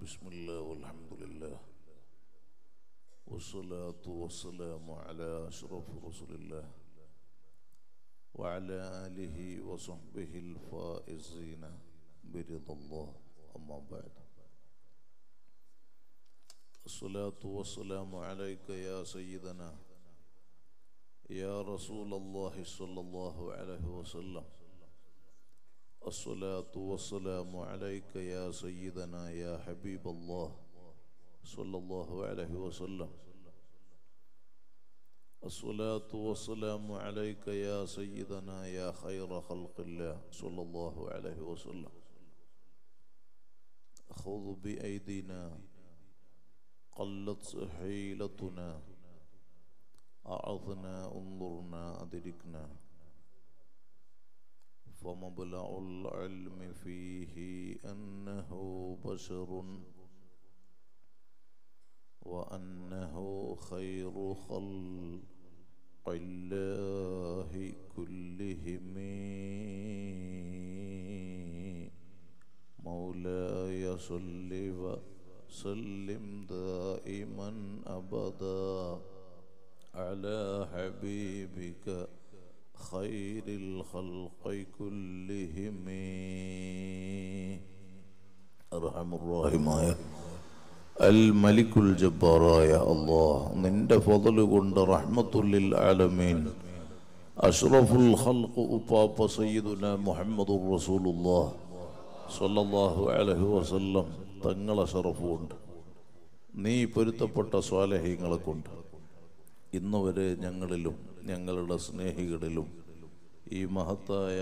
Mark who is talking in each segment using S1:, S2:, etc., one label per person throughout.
S1: بسم الله والحمد لله والصلاة والسلام على أشرف رسول الله وعلى آله وصحبه الفائزين برضا الله أما بعد الصلاة والسلام عليك يا سيدنا يا رسول الله صلى الله عليه وسلم الصلاة والسلام عليك يا سيدنا يا حبيب الله صلى الله عليه وسلم الصلاة والسلام عليك يا سيدنا يا خير خلق الله صلى الله عليه وسلم خذ بأيدينا قلت حيلتنا أعظنا انظرنا أدركنا فمبلغ العلم فيه أنه بشر وأنه خير خلق الله كلهم مولاي صل وسلم دائما أبدا على حبيبك خير الخلق كلهم أرحم الراحماയ അൽ മലിക്കുൽ ജബ്ബാറായ അള്ളാഹ് നിന്റെ ഫضل കൊണ്ട് റഹ്മത്തുല്ലിൽ ആലമീൻ അഷ്റഫുൽ ഖൽഖ് ഉപ്പാപ്പ സയ്യിദുന മുഹമ്മദുർ റസൂലുള്ളാഹ് സ്വല്ലല്ലാഹു അലൈഹി വസല്ലം തങ്ങളെ ഷറഫുണ്ട് നീ പൊരുത്തപ്പെട്ട സ്വാലഹ്യങ്ങളെ കൊണ്ട് ഇന്ന് വരെ ഞങ്ങളിലും ഞങ്ങളുടെ സ്നേഹികളിലും ഈ മഹത്തായ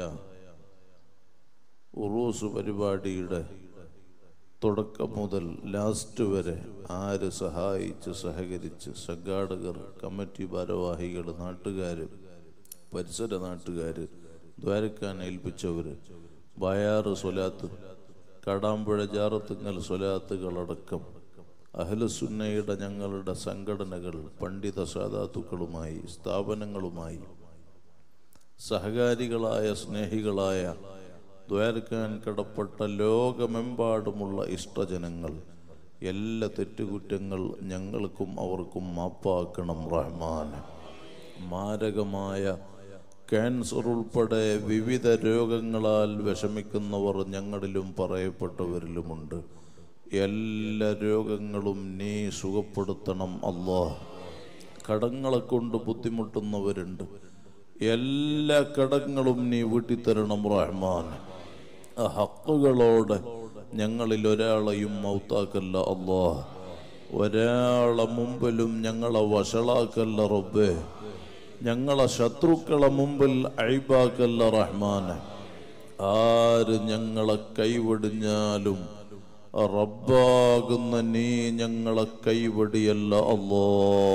S1: ഉറൂസ് പരിപാടിയുടെ തുടക്കം മുതൽ ലാസ്റ്റ് വരെ ആര് സഹായിച്ച് സഹകരിച്ച് സംഘാടകർ കമ്മിറ്റി ഭാരവാഹികൾ നാട്ടുകാർ പരിസര നാട്ടുകാർ ദ്വാരക്കാൻ ഏൽപ്പിച്ചവർ ബയാറ് സ്വലാത്ത് കടാമ്പുഴ ജാറത്തുങ്ങൽ സ്വലാത്തുകളടക്കം അഹ്ലസുന്നയുടെ ഞങ്ങളുടെ സംഘടനകൾ പണ്ഡിത സാധാത്തുക്കളുമായി സ്ഥാപനങ്ങളുമായി സഹകാരികളായ സ്നേഹികളായ ദ്വാരക്കാൻ കടപ്പെട്ട ലോകമെമ്പാടുമുള്ള ഇഷ്ടജനങ്ങൾ എല്ലാ തെറ്റുകുറ്റങ്ങൾ ഞങ്ങൾക്കും അവർക്കും മാപ്പാക്കണം റഹ്മാൻ മാരകമായ ക്യാൻസർ ഉൾപ്പെടെ വിവിധ രോഗങ്ങളാൽ വിഷമിക്കുന്നവർ ഞങ്ങളിലും പറയപ്പെട്ടവരിലുമുണ്ട് എല്ലാ രോഗങ്ങളും നീ സുഖപ്പെടുത്തണം അള്ളാഹ് കടങ്ങളെ കൊണ്ട് ബുദ്ധിമുട്ടുന്നവരുണ്ട് എല്ലാ കടങ്ങളും നീ വീട്ടിത്തരണം റഹ്മാൻ ആ ഹക്കുകളോടെ ഞങ്ങളിൽ ഒരാളെയും മൗത്താക്കല്ല അള്ളാഹ് ഒരാളെ മുമ്പിലും ഞങ്ങളെ വഷളാക്കല്ല റബ്ബേ ഞങ്ങളെ ശത്രുക്കളെ മുമ്പിൽ അഴിബാക്കല്ല റഹ്മാൻ ആര് ഞങ്ങളെ കൈവെടിഞ്ഞാലും റബ്ബാകുന്ന നീ ഞങ്ങളെ കൈവടിയല്ല അല്ലോ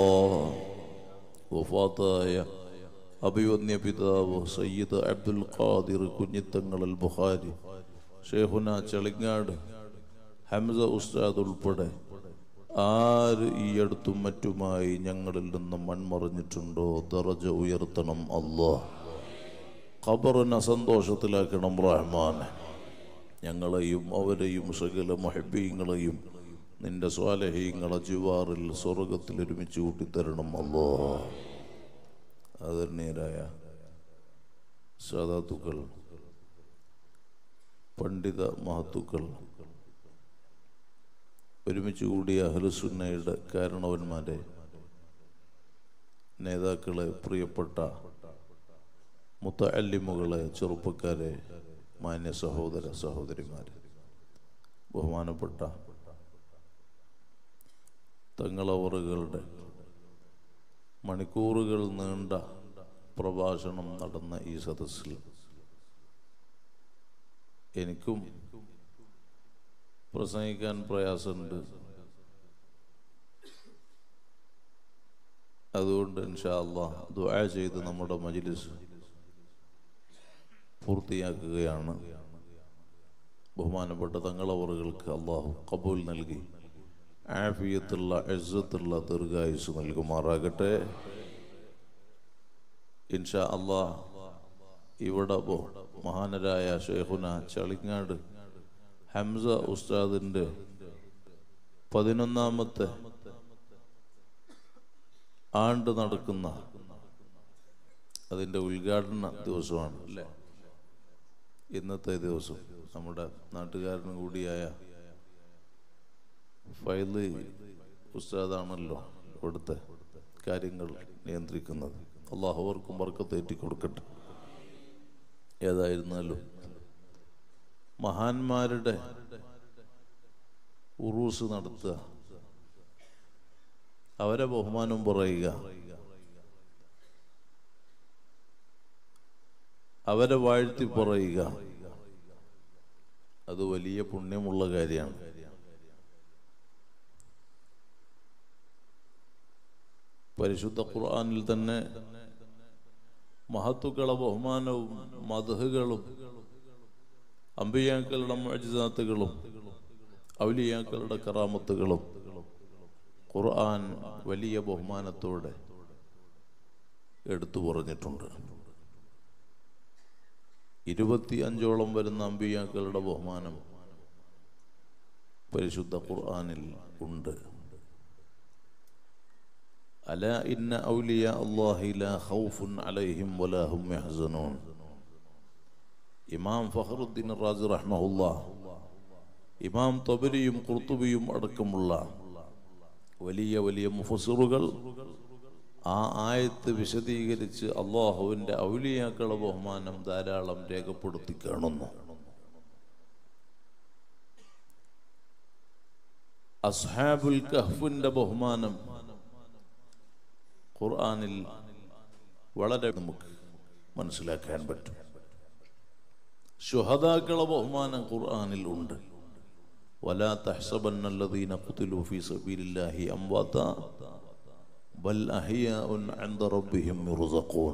S1: വഫാത്തായ അഭിവന്യ പിതാവ് സയ്യിദ് അബ്ദുൽ ഖാദിർ കുഞ്ഞിത്തങ്ങളൽ ബുഖാരി ഷേഖുന ചെളിങ്ങാട് ഹംസ ഉസ്താദ് ഉൾപ്പെടെ ആര് ഈ അടുത്തും മറ്റുമായി ഞങ്ങളിൽ നിന്ന് മൺമറിഞ്ഞിട്ടുണ്ടോ ദറജ ഉയർത്തണം അല്ലോ ഖബറിനെ സന്തോഷത്തിലാക്കണം റഹ്മാൻ ഞങ്ങളെയും അവരെയും സകല മൊഹബീങ്ങളെയും നിന്റെ സ്വാലഹീങ്ങളെ ജുവാറിൽ സ്വർഗത്തിൽ ഒരുമിച്ച് കൂട്ടിത്തരണം അല്ലോ ആദരണീയരായ സാധാത്തുക്കൾ പണ്ഡിത മഹത്തുക്കൾ ഒരുമിച്ച് കൂടിയ അഹ്ലുസുന്നയുടെ കാരണവന്മാരെ നേതാക്കളെ പ്രിയപ്പെട്ട മുത്തല്ലിമുകളെ ചെറുപ്പക്കാരെ മാന്യ സഹോദര സഹോദരിമാരെ ബഹുമാനപ്പെട്ട തങ്ങളവറുകളുടെ മണിക്കൂറുകൾ നീണ്ട പ്രഭാഷണം നടന്ന ഈ സദസ്സിൽ എനിക്കും പ്രസംഗിക്കാൻ പ്രയാസമുണ്ട് അതുകൊണ്ട് ഇൻഷാ അള്ളാഹ് ദുആ ചെയ്ത് നമ്മുടെ മജ്ലിസ് പൂർത്തിയാക്കുകയാണ് ബഹുമാനപ്പെട്ട തങ്ങളവറുകൾക്ക് അള്ളാഹു കബൂൽ നൽകി ആഫിയത്തുള്ള എസ്സത്തുള്ള ദീർഘായുസ് നൽകുമാറാകട്ടെ ഇൻഷാ അള്ളാഹ് ഇവിടെ ബോ മഹാനരായ ഷെയ്ഖുന ചളിങ്ങാട് ഹംസ ഉസ്താദിൻ്റെ പതിനൊന്നാമത്തെ ആണ്ട് നടക്കുന്ന അതിൻ്റെ ഉദ്ഘാടന ദിവസമാണ് അല്ലേ ഇന്നത്തെ ദിവസം നമ്മുടെ നാട്ടുകാരനും കൂടിയായ ഫൈല് ഉസ്താദാണല്ലോ ഇവിടുത്തെ കാര്യങ്ങൾ നിയന്ത്രിക്കുന്നത് അള്ളാഹു അവർക്കും വർക്കത്തേറ്റി കൊടുക്കട്ടെ ഏതായിരുന്നാലും മഹാന്മാരുടെ ഉറൂസ് നടത്തുക അവരെ ബഹുമാനം പറയുക അവരെ വാഴ്ത്തി പറയുക അത് വലിയ പുണ്യമുള്ള കാര്യമാണ് പരിശുദ്ധ ഖുർആനിൽ തന്നെ മഹത്തുക്കളെ ബഹുമാനവും മധുഹുകളും അമ്പിയാക്കളുടെ മജിതാത്തുകളും ഔലിയാക്കളുടെ കറാമത്തുകളും ഖുർആൻ വലിയ ബഹുമാനത്തോടെ എടുത്തു പറഞ്ഞിട്ടുണ്ട് ഇരുപത്തി അഞ്ചോളം വരുന്ന അമ്പിയാക്കളുടെ ബഹുമാനം പരിശുദ്ധ ഖുർആനിൽ ഉണ്ട് അല ഇന്ന ഔലിയ അല്ലാഹി ലാ ഖൗഫുൻ അലൈഹിം വലാ ഹും യഹ്സനൂൻ ഇമാം ഫഖറുദ്ദീൻ റാസി റഹ്മഹുല്ലാ ഇമാം തൊബരിയും ഖുർത്തുബിയും അടക്കമുള്ള വലിയ വലിയ മുഫസിറുകൾ ആ ആയത്ത് വിശദീകരിച്ച് അള്ളാഹുവിൻ്റെ ഔലിയാക്കളെ ബഹുമാനം ധാരാളം രേഖപ്പെടുത്തി കാണുന്നു അസ്ഹാബുൽ കഹ്ഫിന്റെ ബഹുമാനം ഖുർആനിൽ വളരെ നമുക്ക് മനസ്സിലാക്കാൻ പറ്റും ശുഹദാക്കളെ ബഹുമാനം ഖുർആനിൽ ഉണ്ട് ولا تحسبن الذين قتلوا في سبيل الله أمواتا بل أحياء عند ربهم يرزقون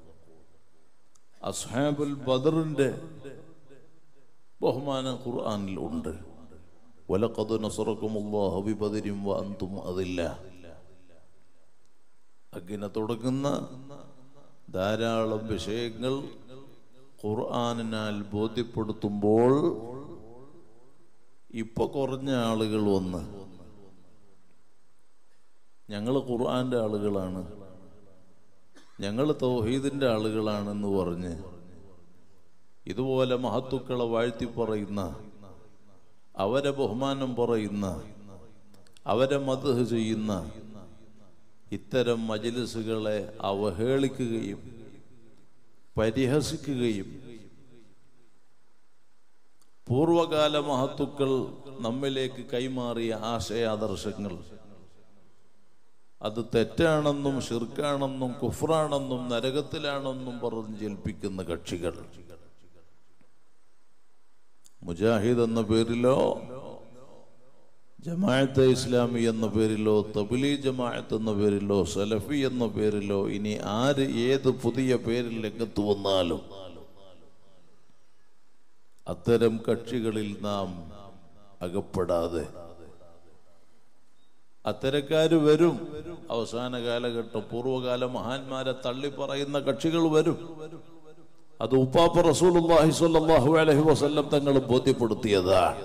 S1: അസ്ഹാബുൽ ബദറിന്റെ ബഹുമാനം ഖുർആനിൽ ഉണ്ട് വലഖദ് നസറക്കുമുല്ലാഹു ബിബദരിൻ വഅൻതും അതില്ല അങ്ങനെ തുടങ്ങുന്ന ധാരാളം വിഷയങ്ങൾ ഖുർആനിനാൽ ബോധ്യപ്പെടുത്തുമ്പോൾ ഇപ്പൊ കുറഞ്ഞ ആളുകൾ വന്ന് ഞങ്ങൾ ഖുർആന്റെ ആളുകളാണ് ഞങ്ങൾ തൗഹീദിന്റെ ആളുകളാണെന്ന് പറഞ്ഞ് ഇതുപോലെ മഹത്തുക്കളെ വാഴ്ത്തി പറയുന്ന അവരെ ബഹുമാനം പറയുന്ന അവരെ മധു ചെയ്യുന്ന ഇത്തരം മജലിസുകളെ അവഹേളിക്കുകയും പരിഹസിക്കുകയും പൂർവകാല മഹത്തുക്കൾ നമ്മിലേക്ക് കൈമാറിയ ആശയാദർശങ്ങൾ അത് തെറ്റാണെന്നും ഷിർക്കാണെന്നും കുഫ്രാണെന്നും നരകത്തിലാണെന്നും പറഞ്ഞ് ജൽപ്പിക്കുന്ന കക്ഷികൾ മുജാഹിദ് എന്ന പേരിലോ ജമാഅത്തെ ഇസ്ലാമി എന്ന പേരിലോ തബിലി ജമാഅത്ത് എന്ന പേരിലോ സലഫി എന്ന പേരിലോ ഇനി ആര് ഏത് പുതിയ പേരിൽ രംഗത്ത് വന്നാലും അത്തരം കക്ഷികളിൽ നാം അകപ്പെടാതെ അത്തരക്കാര് വരും അവസാന കാലഘട്ടം പൂർവ്വകാല മഹാന്മാരെ തള്ളി പറയുന്ന കക്ഷികൾ വരും അത് ഉപ്പാപ്പ റസൂലുള്ളാഹി സ്വല്ലല്ലാഹു അലൈഹി വസല്ലം തങ്ങൾ ബോധ്യപ്പെടുത്തിയതാണ്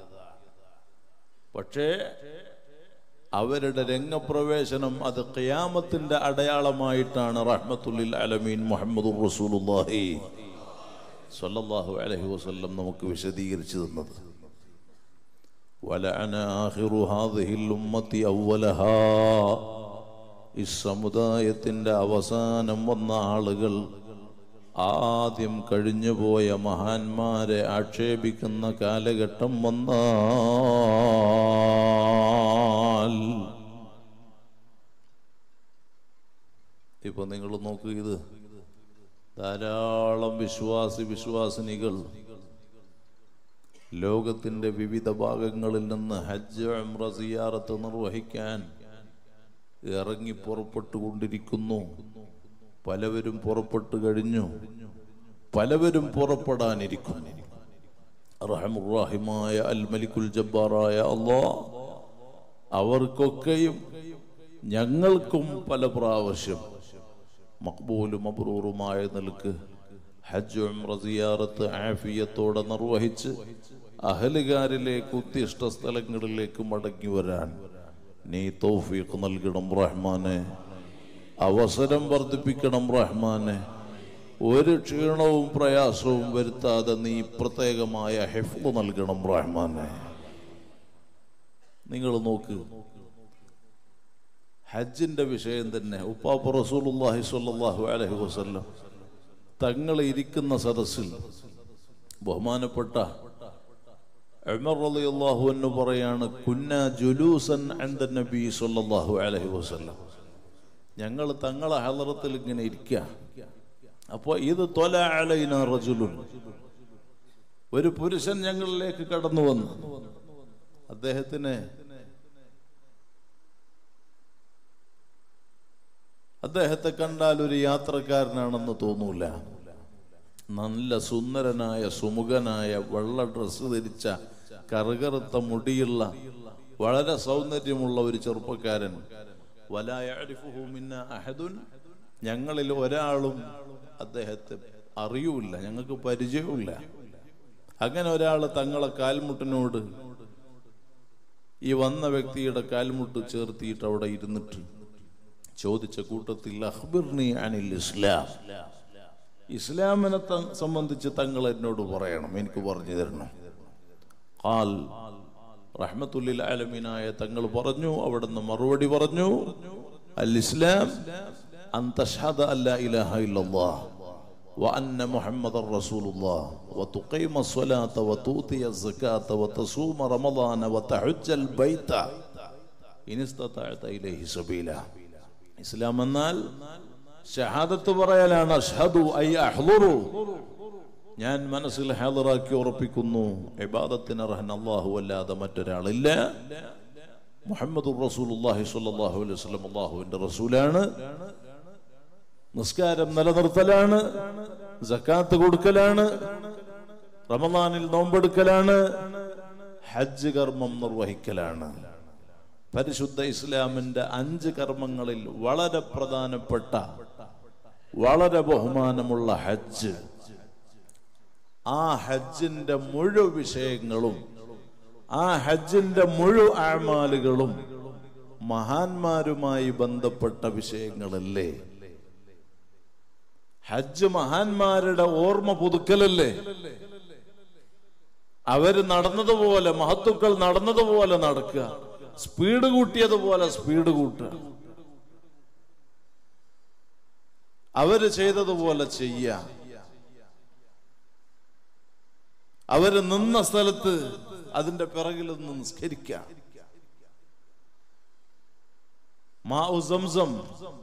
S1: പക്ഷേ അവരുടെ രംഗപ്രവേശനം അത് ഖിയാമത്തിന്റെ അടയാളമായിട്ടാണ് റഹ്മത്തുല്ലിൽ അലമീൻ മുഹമ്മദ് റസൂലുള്ളാഹി സ്വല്ലല്ലാഹു അലൈഹി വസല്ലം നമുക്ക് വിശദീകരിച്ചു തന്നത് ولعن آخر هذه الأمة أولها ഈ സമുദായത്തിന്റെ അവസാനം വന്ന ആളുകൾ ആദ്യം കഴിഞ്ഞുപോയ മഹാന്മാരെ ആക്ഷേപിക്കുന്ന കാലഘട്ടം വന്നാൽ ഇപ്പൊ നിങ്ങൾ നോക്കൂ ഇത് ധാരാളം വിശ്വാസി വിശ്വാസിനികൾ ലോകത്തിന്റെ വിവിധ ഭാഗങ്ങളിൽ നിന്ന് ഹജ്ജ് ഉംറ സിയാറത്ത് നിർവഹിക്കാൻ ഇറങ്ങി പുറപ്പെട്ടുകൊണ്ടിരിക്കുന്നു പലവരും പുറപ്പെട്ടു കഴിഞ്ഞു പലവരും പുറപ്പെടാനിരിക്കുന്നു റഹമുറാഹിമായ അൽ മലിക്കുൽ ജബ്ബാറായ അള്ളാ അവർക്കൊക്കെയും ഞങ്ങൾക്കും പല പ്രാവശ്യം മക്ബൂലും അബ്രൂറുമായ നിലക്ക് ഹജ്ജ് ഉംറ സിയാറത്ത് ആഫിയത്തോടെ നിർവഹിച്ച് അഹലുകാരിലേക്ക് ഉദ്ദിഷ്ട സ്ഥലങ്ങളിലേക്ക് മടങ്ങി വരാൻ നീ തൗഫീഖ് നൽകണം റഹ്മാനെ അവസരം വർദ്ധിപ്പിക്കണം റഹ്മാനെ ഒരു ക്ഷീണവും പ്രയാസവും വരുത്താതെ നീ പ്രത്യേകമായ ഹെഫ് നൽകണം റഹ്മാനെ നിങ്ങൾ നോക്ക് ഹജ്ജിന്റെ വിഷയം തന്നെ ഉപ്പാപ്പ റസൂലുള്ളാഹി സ്വല്ലല്ലാഹു അലൈഹി വസല്ലം തങ്ങൾ ഇരിക്കുന്ന സദസ്സിൽ ബഹുമാനപ്പെട്ട ഉമർ റളിയല്ലാഹു അൻഹു പറയാണ് കുന്ന ജുലൂസൻ അൻദ നബി സ്വല്ലല്ലാഹു അലൈഹി വസല്ലം ഞങ്ങൾ തങ്ങളെ ഹലറത്തിൽ ഇങ്ങനെ ഇരിക്കുക അപ്പോൾ ഇത് തൊല അലൈന റജുലുൻ ഒരു പുരുഷൻ ഞങ്ങളിലേക്ക് കടന്നു വന്നു അദ്ദേഹത്തിന് അദ്ദേഹത്തെ കണ്ടാൽ ഒരു യാത്രക്കാരനാണെന്ന് തോന്നൂല നല്ല സുന്ദരനായ സുമുഖനായ വെള്ള ഡ്രസ്സ് ധരിച്ച കറുകറുത്ത മുടിയുള്ള വളരെ സൗന്ദര്യമുള്ള ഒരു ചെറുപ്പക്കാരൻ വലായഅരിഫുഹു മിന്ന അഹദുൻ ഞങ്ങളിൽ ഒരാളും അദ്ദേഹത്തെ അറിയൂല ഞങ്ങൾക്ക് പരിചയവുമില്ല അങ്ങനെ ഒരാൾ തങ്ങളെ കാൽമുട്ടിനോട് ഈ വന്ന വ്യക്തിയുടെ കാൽമുട്ട് ചേർത്തിയിട്ട് അവിടെ ഇരുന്നിട്ട് ചോദിച്ച കൂട്ടത്തിൽ അഖ്ബിർനി അനിൽ ഇസ്ലാം ഇസ്ലാമിനെ ത- സംബന്ധിച്ച് തങ്ങൾ എന്നോട് പറയണം എനിക്ക് പറഞ്ഞു തരണം ഖാൽ റഹ്മത്തുല്ലിൽ ആലമീനായ തങ്ങൾ പറഞ്ഞു അവിടുന്ന് മറുപടി പറഞ്ഞു അൽ ഇസ്ലാം അൻ തഷ്ഹദ അല്ലാ ഇലാഹ ഇല്ലല്ലാഹ് وأن محمد رسول الله وتقيم الصلاة وتؤتي الزكاة وتصوم رمضان وتحج البيت إن استطعت إليه سبيلا ഇസ്ലാം എന്നാൽ ഷഹാദത്ത് പറയലാണ് അഷ്ഹദു ഐ അഹ്ളുറു ഞാൻ മനസ്സിൽ ഹാദറാക്കി ഉറപ്പിക്കുന്നു ഇബാദത്തിന് അർഹൻ അല്ലാഹു അല്ലാതെ മറ്റൊരാളില്ല മുഹമ്മദ് റസൂലുള്ളാഹി സ്വല്ലല്ലാഹു അലൈഹി വസല്ലം അല്ലാഹുവിന്റെ റസൂലാണ് നിസ്കാരം നിലനിർത്തലാണ് സക്കാത്ത് കൊടുക്കലാണ് റമദാനിൽ നോമ്പെടുക്കലാണ് ഹജ്ജ് കർമ്മം നിർവഹിക്കലാണ് പരിശുദ്ധ ഇസ്ലാമിന്റെ അഞ്ച് കർമ്മങ്ങളിൽ വളരെ പ്രധാനപ്പെട്ട വളരെ ബഹുമാനമുള്ള ഹജ്ജ് ആ ഹജ്ജിന്റെ മുഴു വിഷയങ്ങളും ആ ഹജ്ജിന്റെ മുഴു ആമാലുകളും മഹാന്മാരുമായി ബന്ധപ്പെട്ട വിഷയങ്ങളല്ലേ ഹജ്ജ് മഹാന്മാരുടെ ഓർമ്മ പുതുക്കലല്ലേ അവര് നടന്നതുപോലെ മഹത്തുക്കൾ നടന്നതുപോലെ നടക്കുക സ്പീഡ് കൂട്ടിയതുപോലെ സ്പീഡ് കൂട്ടുക അവര് ചെയ്തതുപോലെ ചെയ്യ അവര് നിന്ന സ്ഥലത്ത് അതിന്റെ പിറകിൽ നിന്ന് നിസ്കരിക്കാം മാഉ സംസം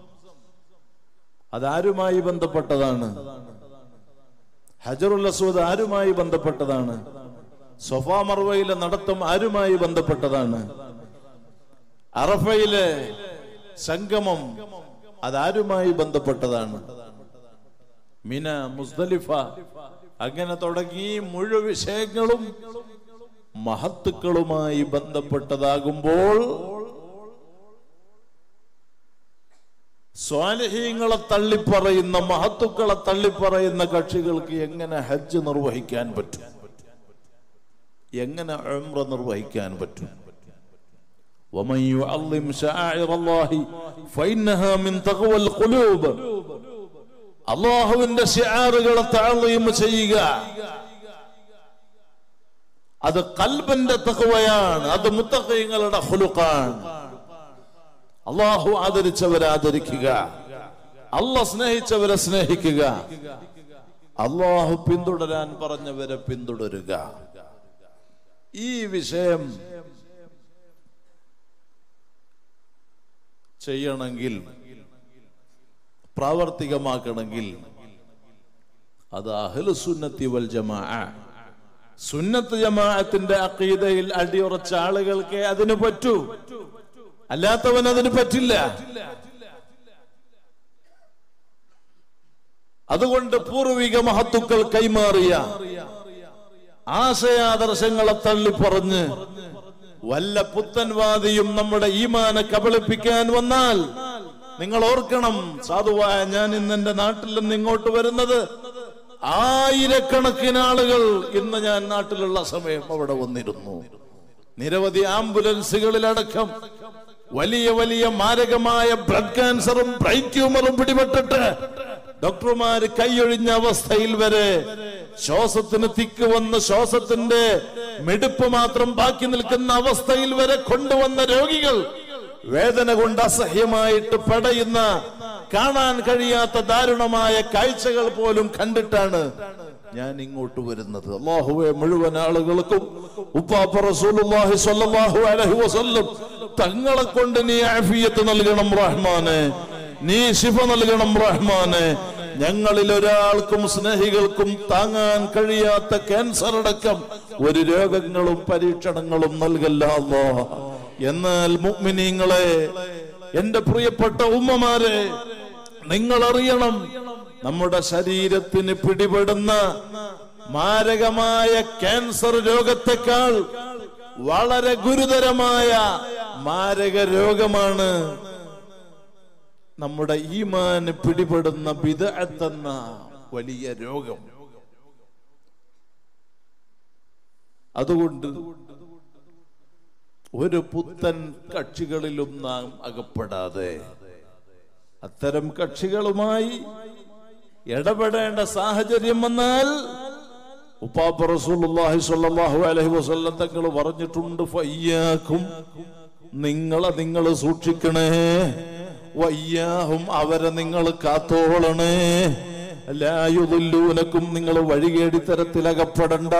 S1: അതാരുമായി ബന്ധപ്പെട്ടതാണ് ഹജറുൽ അസ്വദ് ആരുമായി ബന്ധപ്പെട്ടതാണ് സൊഫാ മർവയിലെ നടത്തം ആരുമായി ബന്ധപ്പെട്ടതാണ് അറഫയിലെ സംഗമം അതാരുമായി ബന്ധപ്പെട്ടതാണ് മിന മുസ്ദലിഫ അങ്ങനെ തുടങ്ങി മുഴു വിഷയങ്ങളും മഹത്തുക്കളുമായി ബന്ധപ്പെട്ടതാകുമ്പോൾ സ്വാലഹീങ്ങളെ തള്ളിപ്പറയുന്ന മഹത്തുക്കളെ തള്ളിപ്പറയുന്ന കക്ഷികൾക്ക് എങ്ങനെ ഹജ്ജ് നിർവഹിക്കാൻ പറ്റും എങ്ങനെ ഉംറ നിർവഹിക്കാൻ പറ്റും ومن يعظم شعائر الله فإنها من تقوى القلوب അള്ളാഹുവിന്റെ ഷിആറുകളെ താളീം ചെയ്യുക അത് കൽബന്റെ തഖവയാണ് അത് മുത്തഖീങ്ങളുടെ ഖുലുഖാണ് അള്ളാഹു ആദരിച്ചവരെ ആദരിക്കുക അള്ളാഹ് സ്നേഹിച്ചവരെ സ്നേഹിക്കുക അള്ളാഹു പിന്തുടരാൻ പറഞ്ഞവരെ പിന്തുടരുക ഈ വിഷയം ചെയ്യണമെങ്കിൽ പ്രാവർത്തികമാക്കണമെങ്കിൽ അത് അഹ്ലു സുന്നത്തി വൽ ജമാ സുന്നത്ത് ജമാഅത്തിന്റെ അഖീദയിൽ അടിയുറച്ച ആളുകൾക്ക് അതിന് പറ്റൂ അല്ലാത്തവൻ അതിന് പറ്റില്ല അതുകൊണ്ട് പൂർവിക മഹത്തുക്കൾ കൈമാറിയ ആശയാദർശങ്ങളെ തള്ളിപ്പറഞ്ഞ് വല്ല പുത്തൻവാദിയും നമ്മുടെ ഈമാനെ കബളിപ്പിക്കാൻ വന്നാൽ നിങ്ങൾ ഓർക്കണം സാധുവായ ഞാൻ ഇന്ന് എന്റെ നാട്ടിൽ നിന്ന് ഇങ്ങോട്ട് വരുന്നത് ആയിരക്കണക്കിന് ആളുകൾ ഇന്ന് ഞാൻ നാട്ടിലുള്ള സമയം അവിടെ വന്നിരുന്നു നിരവധി ആംബുലൻസുകളിലടക്കം വലിയ വലിയ മാരകമായ ബ്ലഡ് ക്യാൻസറും ബ്രെയിൻ ട്യൂമറും പിടിപെട്ടിട്ട് ഡോക്ടർമാര് കൈയൊഴിഞ്ഞ അവസ്ഥയിൽ വരെ ശ്വാസത്തിന് തിക്ക് വന്ന് ശ്വാസത്തിന്റെ മിടുപ്പ് മാത്രം ബാക്കി നിൽക്കുന്ന അവസ്ഥയിൽ വരെ കൊണ്ടുവന്ന രോഗികൾ വേദന കൊണ്ട് അസഹ്യമായിട്ട് പടയുന്ന കാണാൻ കഴിയാത്ത ദാരുണമായ കാഴ്ചകൾ പോലും കണ്ടിട്ടാണ് ഞാൻ ഇങ്ങോട്ട് വരുന്നത് അള്ളാഹുവെ മുഴുവൻ ആളുകൾക്കും ഉപ്പാപ്പ റസൂലുള്ളാഹി സ്വല്ലല്ലാഹു അലൈഹി വസല്ലം തങ്ങളെ കൊണ്ട് നീ ആഫിയത്ത് നൽകണം റഹ്മാനെ നീ ശിഫ നൽകണം റഹ്മാനെ ഞങ്ങളിൽ ഒരാൾക്കും സ്നേഹികൾക്കും താങ്ങാൻ കഴിയാത്ത ക്യാൻസർ അടക്കം ഒരു രോഗങ്ങളും പരീക്ഷണങ്ങളും നൽകല്ല അല്ലോ എന്നാൽ മുഗ്മിനീങ്ങളെ എന്റെ പ്രിയപ്പെട്ട ഉമ്മമാരെ നിങ്ങൾ അറിയണം നമ്മുടെ ശരീരത്തിന് പിടിപെടുന്ന മാരകമായ ക്യാൻസർ രോഗത്തെക്കാൾ വളരെ ഗുരുതരമായ മാരക രോഗമാണ് നമ്മുടെ ഈമാന് പിടിപെടുന്ന ബിദഅത്തെന്ന വലിയ രോഗം അതുകൊണ്ട് ഒരു പുത്തൻ കക്ഷികളിലും നാം അകപ്പെടാതെ അത്തരം കക്ഷികളുമായി ഇടപെടേണ്ട സാഹചര്യം വന്നാൽ ഉപ്പാപ്പ റസൂലുള്ളാഹി സ്വല്ലല്ലാഹു അലൈഹി വസല്ലം തങ്ങൾ പറഞ്ഞിട്ടുണ്ട് ഫയ്യാക്കും നിങ്ങളെ നിങ്ങൾ സൂക്ഷിക്കണേ വയ്യാഹും അവരെ നിങ്ങൾ കാത്തോളണേ ലായുദല്ലൂനക്കും നിങ്ങൾ വഴികേടി തരത്തിലകപ്പെടണ്ട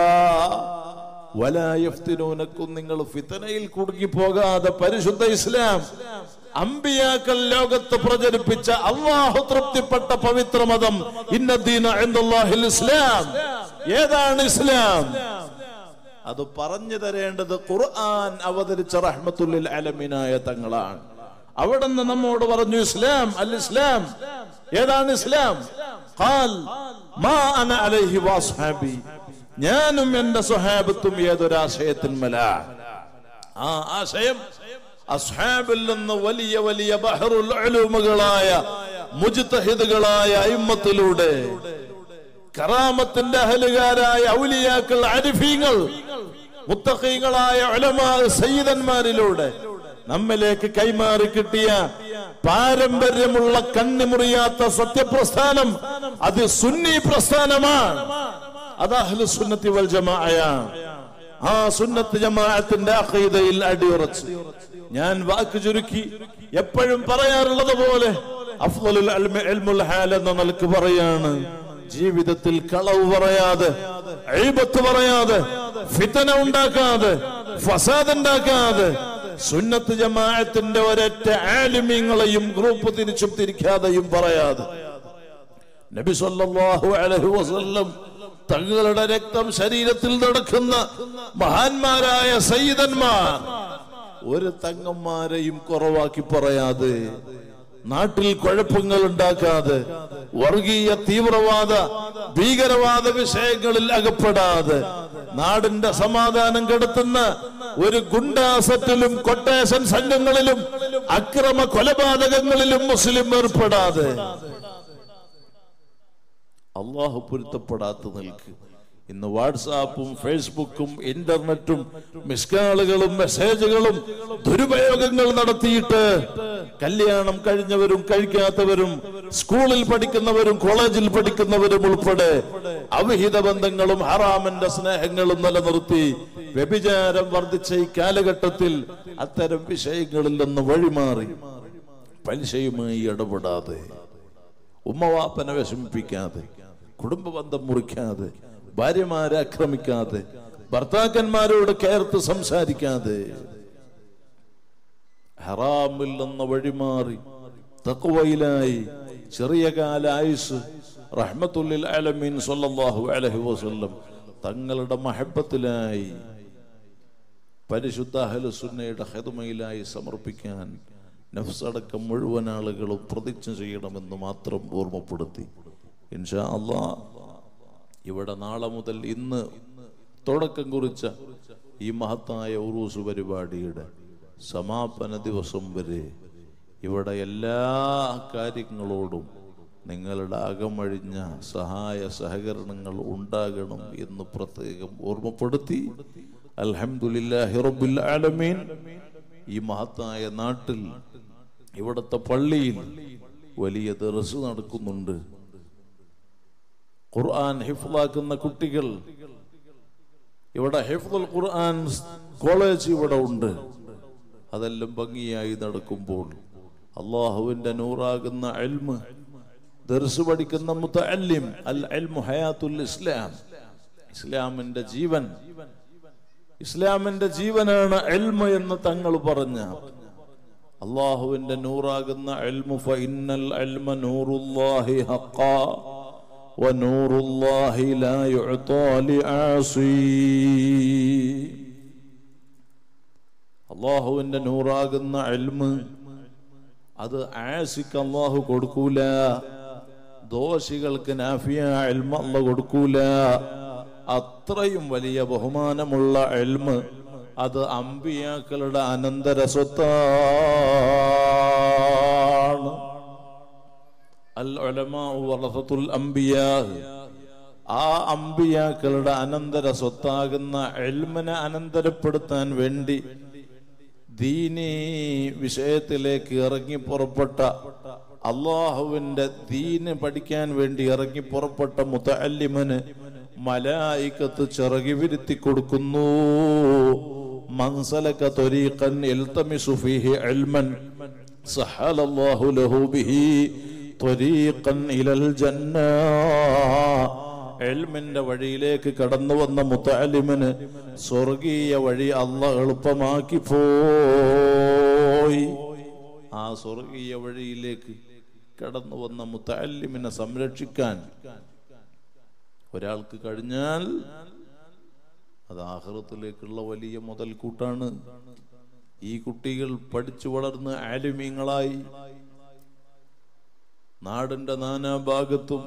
S1: വലായഫ്തിനൂനക്കും നിങ്ങൾ ഫിത്തനയിൽ കുടുങ്ങി പോകാതെ പരിശുദ്ധ ഇസ്ലാം അമ്പിയാക്കൾ ലോകത്ത് പ്രചരിപ്പിച്ച അള്ളാഹു തൃപ്തിപ്പെട്ട പവിത്ര മതം ഇന്നദ്ദീന ഇൻദല്ലാഹിൽ ഇസ്ലാം ഏതാണ് ഇസ്ലാം അത് പറഞ്ഞു തരേണ്ടത് ഖുർആൻ അവതരിച്ച റഹ്മത്തുല്ലിൽ അലമിനായ തങ്ങളാണ് അവിടുന്ന് നമ്മോട് പറഞ്ഞു ഇസ്ലാം അൽ ഇസ്ലാം ഏതാണ് ഇസ്ലാം ഖാൽ മാ അന അലൈഹി വാസ്ഹാബി ഞാനും എന്റെ സ്വഹാബത്തും ഏതൊരാശയത്തിന്മലാണ് ആ ആശയം അസ്ഹാബിൽ നിന്ന് വലിയ വലിയ ബഹറുൽ ഉലൂമുകളായ മുജ്തഹിദുകളായ അയിമ്മത്തിലൂടെ കറാമത്തിന്റെ അഹലുകാരായ ഔലിയാക്കൾ അരിഫീങ്ങൾ മുത്തഖീങ്ങളായ ഉലമാ സയ്യിദന്മാരിലൂടെ നമ്മിലേക്ക് കൈമാറി കിട്ടിയ പാരമ്പര്യമുള്ള കണ്ണിമുറിയാത്ത സത്യപ്രസ്ഥാനം അത് സുന്നി പ്രസ്ഥാനമാണ് അത് അഹ്ലു സുന്നത്തി വൽ ജമാഅയാണ് ആ സുന്നത്ത് ജമാഅത്തിന്റെ അഖീദയിൽ അടിയുറച്ച് ഞാൻ വാക്ക് ചുരുക്കി എപ്പോഴും പറയാറുള്ളത് പോലെ അഫ്ദലുൽ അൽമി ഇൽമുൽ ഹാൽ എന്ന നിലക്ക് പറയാണ് ജീവിതത്തിൽ കളവ് പറയാതെ എഴുപത്ത് പറയാതെ ഫിത്തന ഉണ്ടാക്കാതെ ഫസാദ് ഉണ്ടാക്കാതെ സുന്നത്ത് ജമാഅത്തിന്റെ ഒരൊറ്റ ആലിമ്യങ്ങളെയും ഗ്രൂപ്പ് തിരിച്ചും തിരിക്കാതെയും പറയാതെ നബി സല്ലല്ലാഹു അലൈഹി വസല്ലം തങ്ങളുടെ രക്തം ശരീരത്തിൽ നടക്കുന്ന മഹാന്മാരായ സയ്യിദന്മാർ ഒരു തങ്ങന്മാരെയും കുറവാക്കി പറയാതെ നാട്ടിൽ കുഴപ്പങ്ങൾ ഉണ്ടാക്കാതെ വർഗീയ തീവ്രവാദ ഭീകരവാദ വിഷയങ്ങളിൽ അകപ്പെടാതെ നാടിന്റെ സമാധാനം കെടുത്തുന്ന ഒരു ഗുണ്ടാസറ്റിലും കൊട്ടേഷൻ സംഘങ്ങളിലും അക്രമ കൊലപാതകങ്ങളിലും മുസ്ലിം ഏർപ്പെടാതെ അള്ളാഹു പൊരുത്തപ്പെടാത്ത നിൽക്ക് ഇന്ന് വാട്സാപ്പും ഫേസ്ബുക്കും ഇന്റർനെറ്റും മിസ്കാളുകളും മെസ്സേജുകളും ദുരുപയോഗങ്ങൾ നടത്തിയിട്ട് കല്യാണം കഴിഞ്ഞവരും കഴിക്കാത്തവരും സ്കൂളിൽ പഠിക്കുന്നവരും കോളേജിൽ പഠിക്കുന്നവരും ഉൾപ്പെടെ അവിഹിത ബന്ധങ്ങളും ഹറാമിന്റെ സ്നേഹങ്ങളും നിലനിർത്തി വ്യഭിചാരം വർദ്ധിച്ച ഈ കാലഘട്ടത്തിൽ അത്തരം വിഷയങ്ങളിൽ നിന്ന് വഴിമാറി പലിശയുമായി ഇടപെടാതെ ഉമ്മവാപ്പനെ വിഷമിപ്പിക്കാതെ കുടുംബ ബന്ധം മുറിക്കാതെ ഭാര്യമാരെ ആക്രമിക്കാതെ ഭർത്താക്കന്മാരോട് കയർത്ത് സംസാരിക്കാതെ ഹറാമിൽ നിന്ന് വഴിമാറി തക്കുവയിലായി ചെറിയ കാല ആയുസ് റഹ്മത്തുല്ലിൽ അലമീൻ സല്ലല്ലാഹു അലൈഹി വസല്ലം തങ്ങളുടെ മഹബത്തിലായി പരിശുദ്ധ അഹലുസുന്നയുടെ ഹെതുമയിലായി സമർപ്പിക്കാൻ നഫ്സടക്കം മുഴുവൻ ആളുകളും പ്രതിജ്ഞ ചെയ്യണമെന്ന് മാത്രം ഓർമ്മപ്പെടുത്തി ഇൻഷാ അള്ളാ ഇവിടെ നാളെ മുതൽ ഇന്ന് തുടക്കം കുറിച്ച ഈ മഹത്തായ ഉറൂസ് പരിപാടിയുടെ സമാപന ദിവസം വരെ ഇവിടെ എല്ലാ കാര്യങ്ങളോടും നിങ്ങളുടെ അകമഴിഞ്ഞ സഹായ സഹകരണങ്ങൾ ഉണ്ടാകണം എന്ന് പ്രത്യേകം ഓർമ്മപ്പെടുത്തി അൽഹംദുലില്ലാഹി റബ്ബിൽ ആലമീൻ ഈ മഹത്തായ നാട്ടിൽ ഇവിടുത്തെ പള്ളിയിൽ വലിയ ദർസ് നടക്കുന്നുണ്ട് ഖുർആൻ ഹിഫ്ലാക്കുന്ന കുട്ടികൾ ഇവിടെ ഹിഫ്ദുൽ ഖുർആൻ കോളേജ് ഇവിടെ ഉണ്ട് അതെല്ലാം ഭംഗിയായി നടക്കുമ്പോൾ അള്ളാഹുവിന്റെ നൂറാകുന്ന അൽമ് ദർസ് പഠിക്കുന്ന മുത്തല്ലിം അൽ അൽമു ഹയാത്തുൽ ഇസ്ലാം ഇസ്ലാമിന്റെ ജീവൻ ഇസ്ലാമിന്റെ ജീവനാണ് എൽമ എന്ന് തങ്ങൾ പറഞ്ഞ അള്ളാഹുവിന്റെ നൂറാകുന്ന എൽമു ഫഇന്നൽ എൽമ നൂറുല്ലാഹി ഹഖാ ونور الله لا يعطى لعاصي അള്ളാഹുവിന്റെ നൂറാകുന്ന എൽമ് അത് ആസിക്ക് അള്ളാഹു കൊടുക്കൂല ദോഷികൾക്ക് നാഫിയ എൽമ അല്ല കൊടുക്കൂല അത്രയും വലിയ ബഹുമാനമുള്ള എൽമ് അത് അമ്പിയാക്കളുടെ അനന്തര സ്വത്താണ് അൽ ഉലമാഉ വറസത്തുൽ അംബിയാ ആ അമ്പിയാക്കളുടെ അനന്തര സ്വത്താകുന്ന എൽമിനെ അനന്തരപ്പെടുത്താൻ വേണ്ടി ദീനി വിഷയത്തിലേക്ക് ഇറങ്ങി പുറപ്പെട്ട അള്ളാഹുവിന്റെ ദീന് പഠിക്കാൻ വേണ്ടി ഇറങ്ങി പുറപ്പെട്ട മുത്തല്ലിമന് മലായിക്കത്ത് ചിറകി വിരുത്തി കൊടുക്കുന്നു മൻസലക ത്വരീഖൻ യൽതമിസു ഫീഹി ഇൽമൻ സഹലല്ലാഹു ലഹു ബിഹി ത്വരീഖൻ ഇലൽ ജന്ന എൽമിന്റെ വഴിയിലേക്ക് കടന്നു വന്ന മുത്തലിമിന് സ്വർഗീയ വഴി അല്ല എളുപ്പമാക്കി പോയി ആ സ്വർഗീയ വഴിയിലേക്ക് കടന്നു വന്ന മുത്തല്ലിമിനെ സംരക്ഷിക്കാൻ ഒരാൾക്ക് കഴിഞ്ഞാൽ അത് ആഹൃത്തിലേക്കുള്ള വലിയ മുതൽക്കൂട്ടാണ് ഈ കുട്ടികൾ പഠിച്ചു വളർന്ന് ആലിമീങ്ങളായി നാടിന്റെ നാനാഭാഗത്തും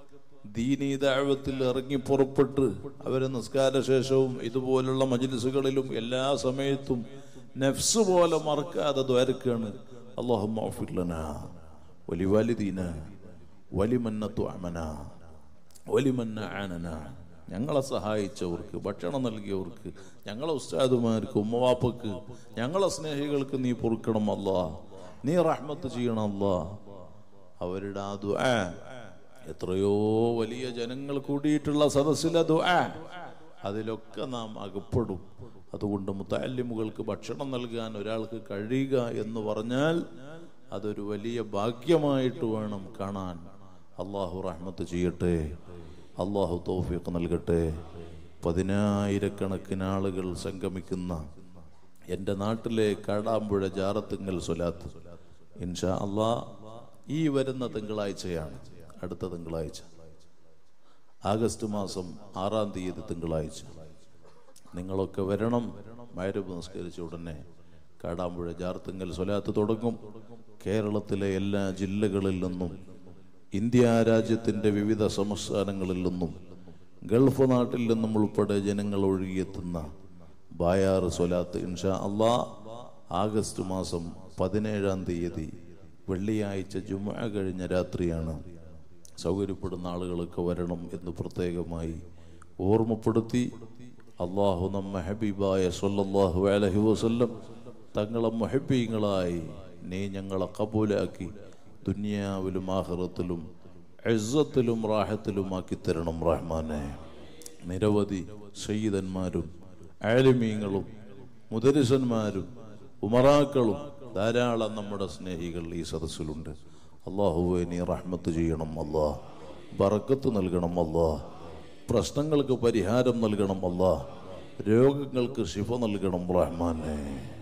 S1: ദീനീ ദാഴ്വത്തിൽ ഇറങ്ങി പുറപ്പെട്ട് അവരെ നിസ്കാര ശേഷവും ഇതുപോലുള്ള മജ്ലിസുകളിലും എല്ലാ സമയത്തും നഫ്സ് പോലെ മറക്കാതെ ദ്വാരക്കാണ് അള്ളാഹുലന വലിവാലിദീന വലിമന്നത്തു അമന വലിമന്ന ആനന ഞങ്ങളെ സഹായിച്ചവർക്ക് ഭക്ഷണം നൽകിയവർക്ക് ഞങ്ങളെ ഉസ്താദുമാർക്ക് ഉമ്മവാപ്പക്ക് ഞങ്ങളെ സ്നേഹികൾക്ക് നീ പൊറുക്കണം അല്ല നീ റഹ്മത്ത് ചെയ്യണം അല്ല അവരുടെ ആ ദുആ എത്രയോ വലിയ ജനങ്ങൾ കൂടിയിട്ടുള്ള സദസ്സിലെ ദുആ അതിലൊക്കെ നാം അകപ്പെടും അതുകൊണ്ട് മുത്താലിമുകൾക്ക് ഭക്ഷണം നൽകാൻ ഒരാൾക്ക് കഴിയുക എന്ന് പറഞ്ഞാൽ അതൊരു വലിയ ഭാഗ്യമായിട്ട് വേണം കാണാൻ അള്ളാഹു റഹ്മത്ത് ചെയ്യട്ടെ അള്ളാഹു തൗഫീഖ് നൽകട്ടെ പതിനായിരക്കണക്കിന് ആളുകൾ സംഗമിക്കുന്ന എൻ്റെ നാട്ടിലെ കാടാമ്പുഴ ജാറത്തുങ്ങൽ സ്വലാത്ത് ഇൻഷാ അള്ളാ ഈ വരുന്ന തിങ്കളാഴ്ചയാണ് അടുത്ത തിങ്കളാഴ്ച ആഗസ്റ്റ് മാസം ആറാം തീയതി തിങ്കളാഴ്ച നിങ്ങളൊക്കെ വരണം മയരബ് നിസ്കരിച്ച ഉടനെ കാടാമ്പുഴ ജാർത്തിങ്കൽ സ്വലാത്ത് തുടങ്ങും കേരളത്തിലെ എല്ലാ ജില്ലകളിൽ നിന്നും ഇന്ത്യ രാജ്യത്തിന്റെ വിവിധ സംസ്ഥാനങ്ങളിൽ നിന്നും ഗൾഫ് നാട്ടിൽ നിന്നും ഉൾപ്പെടെ ജനങ്ങൾ ഒഴുകിയെത്തുന്ന ബായാറ് സ്വലാത്ത് ഇൻഷാ അള്ളാ ആഗസ്റ്റ് മാസം പതിനേഴാം തീയതി വെള്ളിയാഴ്ച ജുമ കഴിഞ്ഞ രാത്രിയാണ് സൗകര്യപ്പെടുന്ന ആളുകളൊക്കെ വരണം എന്ന് പ്രത്യേകമായി ഓർമ്മപ്പെടുത്തി അള്ളാഹു നമ്മ ഹബീബായ സല്ലല്ലാഹു അലൈഹി വസല്ലം തങ്ങളെ മഹബീങ്ങളായി നീ ഞങ്ങളെ കബൂലാക്കി ദുനിയാവിലും ആഹ്റത്തിലും എസ്സത്തിലും റാഹത്തിലുമാക്കി തരണം റഹ്മാനെ നിരവധി സയ്യിദന്മാരും ആലിമീങ്ങളും മുദരിസന്മാരും ഉമറാക്കളും ധാരാളം നമ്മുടെ സ്നേഹികൾ ഈ സദസ്സിലുണ്ട് അള്ളാഹുവെ നീ റഹ്മത്ത് ചെയ്യണം അല്ലാ ബറക്കത്ത് നൽകണം അല്ലാ പ്രശ്നങ്ങൾക്ക് പരിഹാരം നൽകണം അല്ലാ രോഗങ്ങൾക്ക് ശിഫ നൽകണം റഹ്മാനെ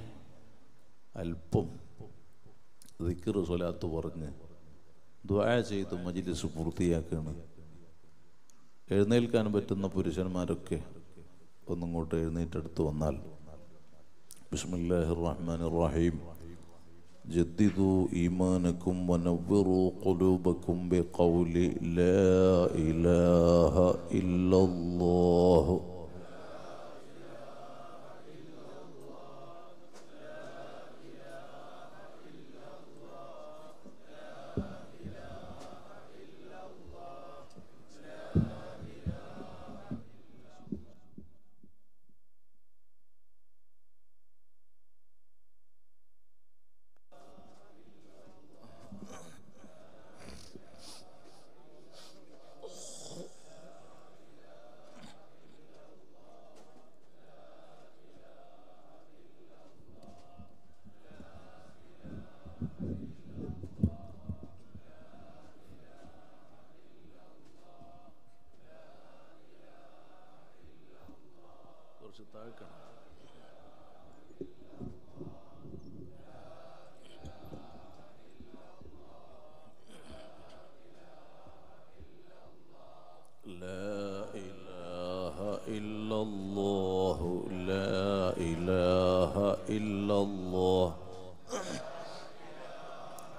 S1: അല്പം ദിക്കറ് സ്വലാത്ത് പറഞ്ഞ് ദ്വായ ചെയ്ത് മജിലിസ് പൂർത്തിയാക്കുകയാണ് എഴുന്നേൽക്കാൻ പറ്റുന്ന പുരുഷന്മാരൊക്കെ ഒന്നിങ്ങോട്ട് എഴുന്നേറ്റെടുത്ത് വന്നാൽ ബിസ്മില്ലാഹി റഹ്മാൻ റഹീം جددوا إيمانكم ونوروا قلوبكم بقول لا إله إلا الله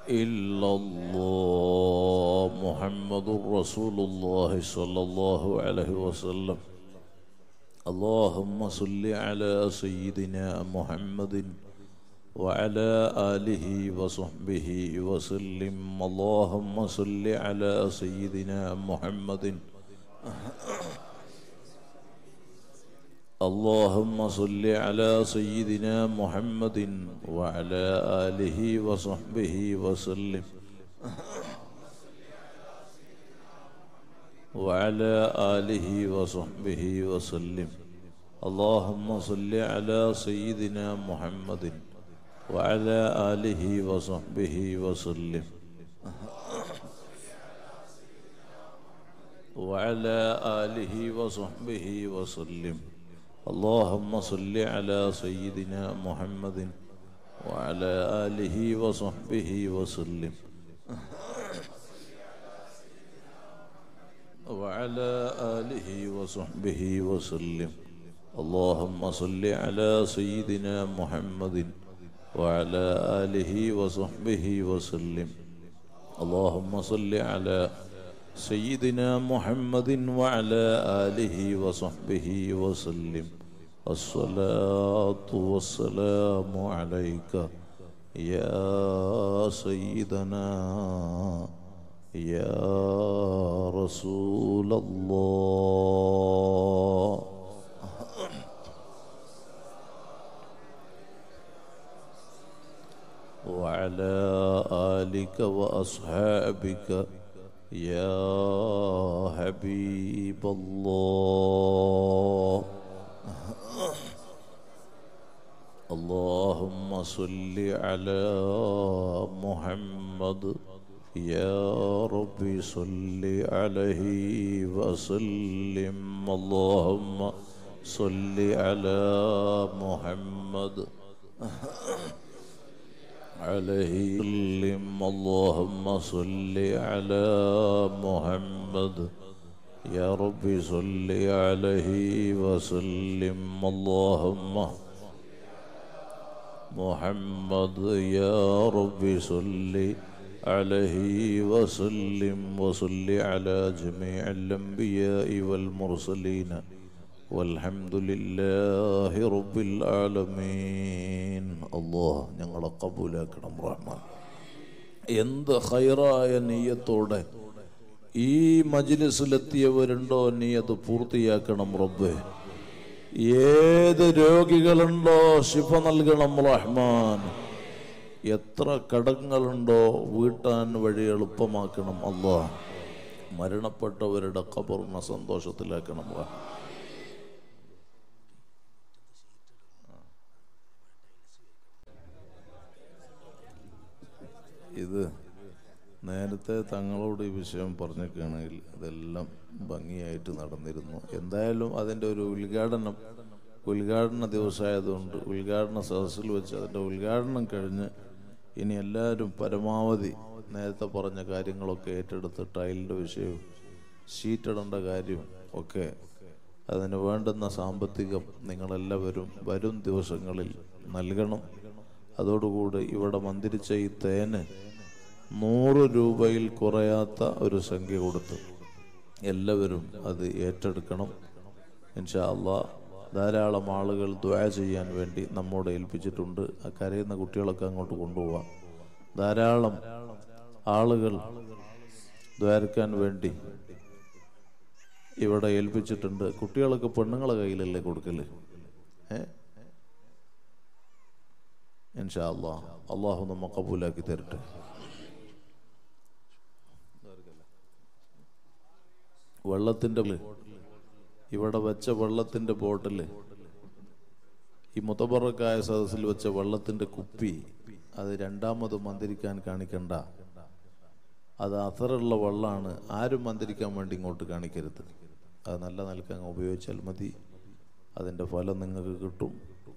S1: إلا الله محمد رسول الله صلى الله عليه وسلم اللهم صل على سيدنا محمد وعلى آله وصحبه وسلم اللهم صل على سيدنا محمد اللهم صل على سيدنا محمد وعلى آله وصحبه وسلم وعلى آله وصحبه وسلم اللهم صل على سيدنا محمد وعلى آله وصحبه وسلم وعلى آله وصحبه وسلم اللهم صل على سيدنا محمد وعلى آله وصحبه وسلم وعلى آله وصحبه وسلم اللهم صل على سيدنا محمد وعلى آله وصحبه وسلم اللهم صل على سيدنا محمد وعلى آله وصحبه وسلم الصلاة والسلام عليك يا سيدنا يا رسول الله وعلى آلك وأصحابك يا حبيب الله اللهم صل على محمد يا ربي صل عليه وسلم اللهم صل على محمد عليه وسلم اللهم صل على محمد يا ربي صل عليه وسلم اللهم محمد يا ربي صل عليه وسلم وصل على جميع الأنبياء والمرسلين والحمد لله رب العالمين الله ഞങ്ങളെ കബൂലാക്കണം റഹ്മാൻ എന്ത് ഹൈറായ നീയത്തോടെ ഈ മജിലിസിലെത്തിയവരുണ്ടോ നീയത് പൂർത്തിയാക്കണം റബ്ബേ ഏത് രോഗികളുണ്ടോ ശിഫ നൽകണം റഹ്മാൻ എത്ര കടങ്ങളുണ്ടോ വീട്ടാൻ വഴി എളുപ്പമാക്കണം അല്ലാ മരണപ്പെട്ടവരുടെ ഖബറിനെ സന്തോഷത്തിലാക്കണം റഹ്മാൻ ഇത് നേരത്തെ തങ്ങളോട് ഈ വിഷയം പറഞ്ഞിരിക്കുകയാണെങ്കിൽ അതെല്ലാം ഭംഗിയായിട്ട് നടന്നിരുന്നു എന്തായാലും അതിൻ്റെ ഒരു ഉദ്ഘാടനം ഉദ്ഘാടന ദിവസമായതുകൊണ്ട് ഉദ്ഘാടന സദസ്സിൽ വെച്ച് അതിൻ്റെ ഉദ്ഘാടനം കഴിഞ്ഞ് ഇനി എല്ലാവരും പരമാവധി നേരത്തെ പറഞ്ഞ കാര്യങ്ങളൊക്കെ ഏറ്റെടുത്ത് ടൈലിൻ്റെ വിഷയവും ഷീറ്റിടേണ്ട കാര്യവും ഒക്കെ അതിന് വേണ്ടുന്ന സാമ്പത്തികം നിങ്ങളെല്ലാവരും വരും ദിവസങ്ങളിൽ നൽകണം അതോടുകൂടി ഇവിടെ മന്ദിരിച്ച ഈ തേന് നൂറ് രൂപയിൽ കുറയാത്ത ഒരു സംഖ്യ കൊടുത്ത് എല്ലാവരും അത് ഏറ്റെടുക്കണം ഇൻഷാ അള്ളാ ധാരാളം ആളുകൾ ദ്വാ ചെയ്യാൻ വേണ്ടി നമ്മോട് ഏൽപ്പിച്ചിട്ടുണ്ട് ആ കരയുന്ന കുട്ടികളൊക്കെ അങ്ങോട്ട് കൊണ്ടുപോവാം ധാരാളം ആളുകൾ ദ്വാരക്കാൻ വേണ്ടി ഇവിടെ ഏൽപ്പിച്ചിട്ടുണ്ട് കുട്ടികളൊക്കെ പെണ്ണുങ്ങളെ കയ്യിലല്ലേ കൊടുക്കല് ഏ ഇൻഷാ അള്ളാ അള്ളാഹു നമ്മ കബൂലാക്കി തരട്ടെ വെള്ളത്തിൻ്റെ ഇവിടെ വെച്ച വെള്ളത്തിൻ്റെ ബോട്ടിൽ ഈ മുത്തബറക്കായ സദസ്സിൽ വെച്ച വെള്ളത്തിൻ്റെ കുപ്പി അത് രണ്ടാമത് മന്ദിരിക്കാൻ കാണിക്കണ്ട അത് അത്തറുള്ള വെള്ളമാണ് ആരും മന്ദിരിക്കാൻ വേണ്ടി ഇങ്ങോട്ട് കാണിക്കരുത് അത് നല്ല നിലക്ക് അങ്ങ് ഉപയോഗിച്ചാൽ മതി അതിൻ്റെ ഫലം നിങ്ങൾക്ക് കിട്ടും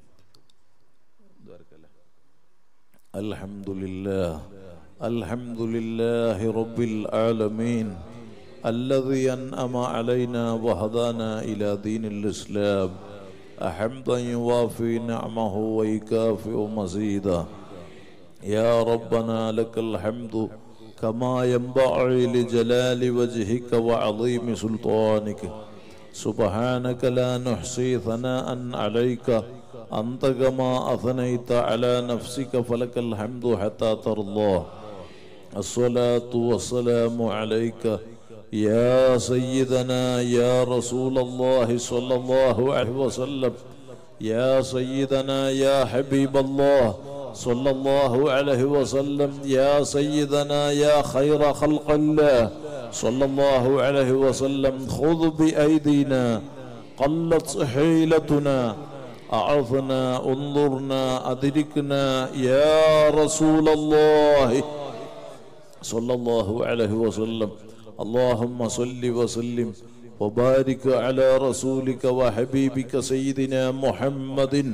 S1: അൽഹംദുലില്ലാ അൽഹംദുലില്ലാഹി റബ്ബിൽ ആലമീൻ الذي أنعم علينا وهدانا إلى دين الإسلام حمدا يوافي نعمه ويكافئ مزيدا يا ربنا لك الحمد كما ينبغي لجلال وجهك وعظيم سلطانك سبحانك لا نحصي ثناء عليك أنت كما أثنيت على نفسك فلك الحمد حتى ترضى الصلاة والسلام عليك يا سيدنا يا رسول الله صلى الله عليه وسلم يا سيدنا يا حبيب الله صلى الله عليه وسلم يا سيدنا يا خير خلق الله صلى الله عليه وسلم خذ بأيدينا قلت حيلتنا أعظنا انظرنا أدركنا يا رسول الله صلى الله عليه وسلم اللهم صل وسلم وبارك على رسولك وحبيبك سيدنا محمد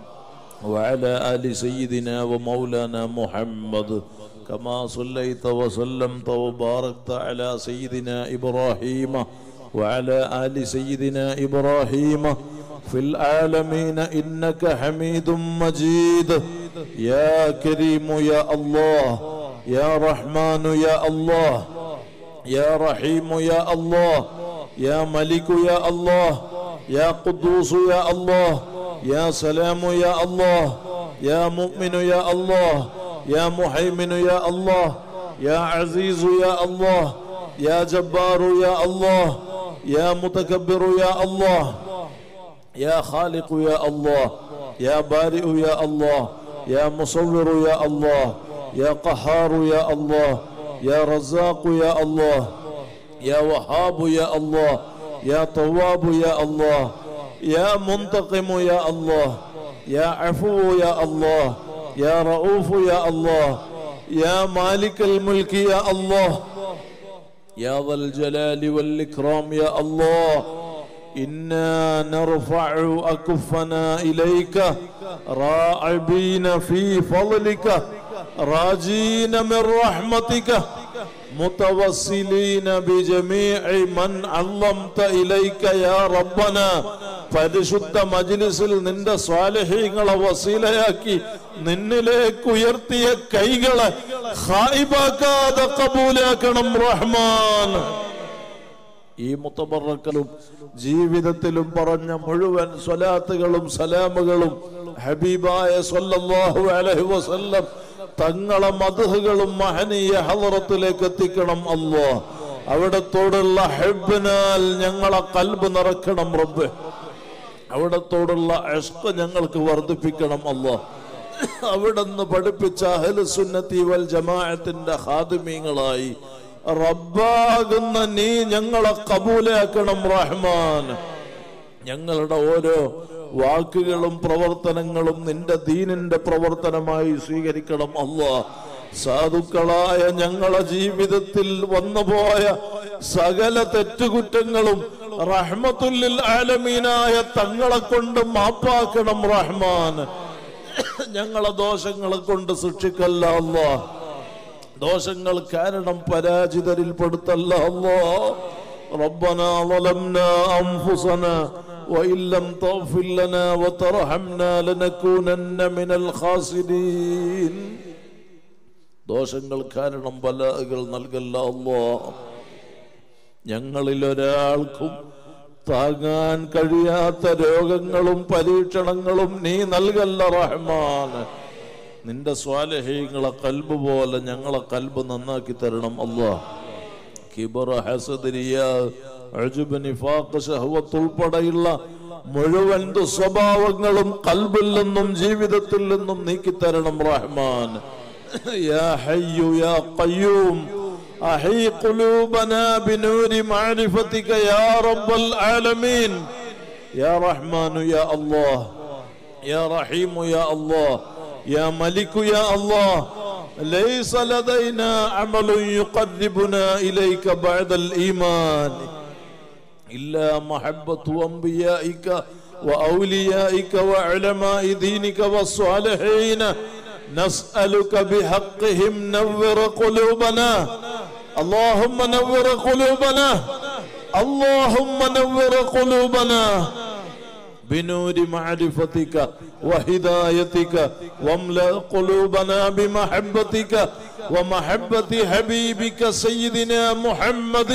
S1: وعلى آل سيدنا ومولانا محمد كما صليت وسلمت وباركت على سيدنا إبراهيم وعلى آل سيدنا إبراهيم في العالمين إنك حميد مجيد يا كريم يا الله يا رحمن يا الله يا رحيم يا الله يا ملك يا الله يا قدوس يا الله يا سلام يا الله يا مؤمن يا الله يا محيمن يا الله يا عزيز يا الله يا جبار يا الله يا متكبر يا الله يا خالق يا الله يا بارئ يا الله يا مصور يا الله يا قهار يا الله يا رزاق يا الله يا وهاب يا الله يا تواب يا الله يا منتقم يا الله يا عفو يا الله يا رؤوف يا الله يا مالك الملك يا الله يا ذا الجلال والإكرام يا الله إنا نرفع أكفنا إليك راعبين في فضلك راجين من رحمتك متوسلين بجميع من علمت إليك يا ربنا പരിശുദ്ധ മജ്ലിസിൽ നിന്റെ സ്വാലഹീങ്ങളെ വസീലയാക്കി നിന്നിലേക്ക് ഉയർത്തിയ കൈകളെ ഹായിബാക്കാതെ കബൂലാക്കണം റഹ്മാൻ ഈ മുത്തബറക്കലും ജീവിതത്തിലും പറഞ്ഞ മുഴുവൻ സ്വലാത്തുകളും സലാമുകളും ഹബീബായ സല്ലല്ലാഹു അലൈഹി വസല്ലം തങ്ങളെ മധുഹുകളും മഹനീയ ഹലറത്തിലേക്ക് എത്തിക്കണം അല്ലോ അവിടത്തോടുള്ള ഹെബിനാൽ ഞങ്ങളെ കൽബ് നിറക്കണം റബ്ബ് അവിടത്തോടുള്ള അഷ്ക ഞങ്ങൾക്ക് വർദ്ധിപ്പിക്കണം അല്ലോ അവിടുന്ന് പഠിപ്പിച്ച അഹ്ലുസുന്നത്തി വൽ ജമാഅത്തിന്റെ ഹാദിമീങ്ങളായി റബ്ബാകുന്ന നീ ഞങ്ങളെ കബൂലാക്കണം റഹ്മാൻ ഞങ്ങളുടെ ഓരോ വാക്കുകളും പ്രവർത്തനങ്ങളും നിന്റെ ദീനിന്റെ പ്രവർത്തനമായി സ്വീകരിക്കണം അല്ലാ സാധുക്കളായ ഞങ്ങളെ ജീവിതത്തിൽ വന്നുപോയ സകല തെറ്റുകുറ്റങ്ങളും റഹ്മത്തുല്ലിൽ ആലമീനായ തങ്ങളെ കൊണ്ട് മാപ്പാക്കണം റഹ്മാൻ ഞങ്ങളെ ദോഷങ്ങളെ കൊണ്ട് ശിക്ഷിക്കല്ല അല്ലാ ദോഷങ്ങൾ കാരണം പരാജിതരിൽ പെടുത്തല്ല അല്ലാ ربنا ظلمنا أنفسنا وإن لم تغفر لنا وترحمنا لنكونن من الخاسرين ദോഷങ്ങൾ കാരണം ബലാകൾ നൽകല്ല അല്ലോ ഞങ്ങളിൽ ഒരാൾക്കും താങ്ങാൻ കഴിയാത്ത രോഗങ്ങളും പരീക്ഷണങ്ങളും നീ നൽകല്ല റഹ്മാൻ നിന്റെ സ്വാലഹീങ്ങളെ കൽബ് പോലെ ഞങ്ങളെ കൽബ് നന്നാക്കി തരണം അല്ലാ കിബറ ഹസദിരിയ അജുബ് നിഫാഖ് ശഹവത്ത് ഉൾപ്പെടെയുള്ള മുഴുവൻ ദുസ്വഭാവങ്ങളും കൽബിൽ നിന്നും ജീവിതത്തിൽ നിന്നും നീക്കിത്തരണം റഹ്മാൻ يا حي يا قيوم أحي قلوبنا بنور معرفتك يا رب العالمين يا رحمن يا الله يا رحيم يا الله يا ملك يا الله ليس لدينا عمل يقربنا إليك بعد الإيمان إلا محبة أنبيائك وأوليائك وعلماء دينك والصالحين نسألك بحقهم نور قلوبنا اللهم نور قلوبنا اللهم نور قلوبنا بنور معرفتك وهدايتك واملأ قلوبنا بمحبتك ومحبة حبيبك سيدنا محمد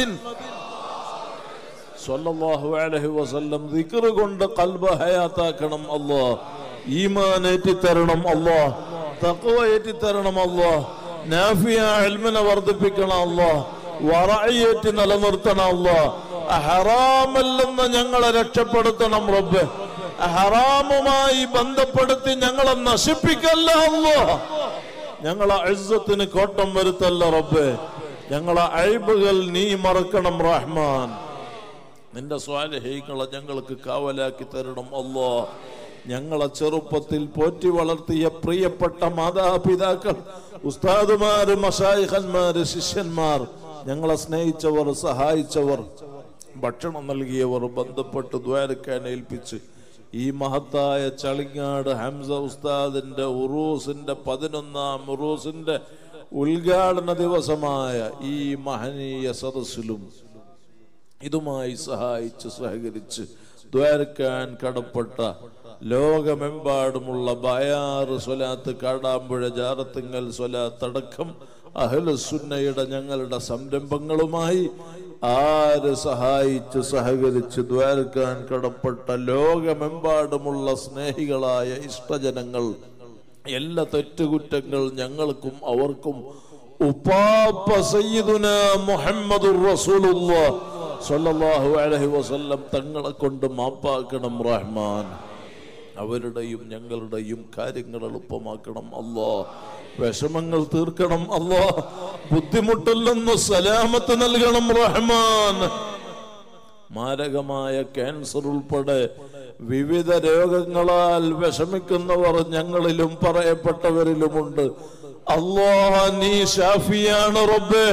S1: സല്ലല്ലാഹു അലൈഹി വസല്ലം ദിക്ർ കൊണ്ട് കൽബ് ഹയാത്താക്കണം അല്ലാ ഈമാൻ ഏറ്റി തരണം അല്ലാ തഖ്വ ഏറ്റി തരണം അല്ലാ നാഫിയ ഇൽമിനെ വർദ്ധിപ്പിക്കണം അല്ലാ വറഅയേറ്റി നിലനിർത്തണം അല്ലാ ഹറാമല്ലെന്ന് ഞങ്ങളെ രക്ഷപ്പെടുത്തണം റബ്ബ് ഹറാമുമായി ബന്ധപ്പെടുത്തി ഞങ്ങളെ നശിപ്പിക്കല്ല അല്ലാ ഞങ്ങളെ അഴുസത്തിന് കോട്ടം വരുത്തല്ല റബ്ബ് ഞങ്ങളെ അഴിബുകൾ നീ മറക്കണം റഹ്മാൻ നിന്റെ സ്വാലഹീങ്ങളെ ഞങ്ങൾക്ക് കാവലാക്കി തരണം അല്ലോ ഞങ്ങളെ ചെറുപ്പത്തിൽ പോറ്റി വളർത്തിയ പ്രിയപ്പെട്ട മാതാപിതാക്കൾ ഉസ്താദുമാര് മഷായിഖന്മാര് ശിഷ്യന്മാർ ഞങ്ങളെ സ്നേഹിച്ചവർ സഹായിച്ചവർ ഭക്ഷണം നൽകിയവർ ബന്ധപ്പെട്ട് ദ്വാരക്കാൻ ഏൽപ്പിച്ച് ഈ മഹത്തായ ചളിങ്ങാട് ഹംസ ഉസ്താദിന്റെ ഉറൂസിന്റെ പതിനൊന്നാം ഉറൂസിന്റെ ഉദ്ഘാടന ദിവസമായ ഈ മഹനീയ സദസ്സിലും ഇതുമായി സഹായിച്ച് സഹകരിച്ച് ദ്വാരക്കാൻ കടപ്പെട്ട ലോകമെമ്പാടുമുള്ള ബയാറ് സ്വലാത്ത് കാടാമ്പുഴ ജാറത്തിങ്ങൽ സ്വലാത്ത് അടക്കം അഹ്ലുസുന്നയുടെ ഞങ്ങളുടെ സംരംഭങ്ങളുമായി ആര് സഹായിച്ച് സഹകരിച്ച് ദ്വാരക്കാൻ കടപ്പെട്ട ലോകമെമ്പാടുമുള്ള സ്നേഹികളായ ഇഷ്ടജനങ്ങൾ എല്ലാ തെറ്റുകുറ്റങ്ങൾ ഞങ്ങൾക്കും അവർക്കും ഉപ്പാപ്പ സയ്യിദുന മുഹമ്മദുർ റസൂലുള്ളാഹ് സ്വല്ലല്ലാഹു അലൈഹി വസല്ലം തങ്ങളെ കൊണ്ട് മാപ്പാക്കണം റഹ്മാൻ അവരുടെയും ഞങ്ങളുടെയും കാര്യങ്ങൾ എളുപ്പമാക്കണം അല്ലാ വിഷമങ്ങൾ തീർക്കണം അല്ലാ ബുദ്ധിമുട്ടിൽ നിന്ന് സലാമത്ത് നൽകണം റഹ്മാൻ മാരകമായ ക്യാൻസർ ഉൾപ്പെടെ വിവിധ രോഗങ്ങളാൽ വിഷമിക്കുന്നവർ ഞങ്ങളിലും പറയപ്പെട്ടവരിലുമുണ്ട് അള്ളാഹ നീ ഷാഫിയാണ് റബ്ബേ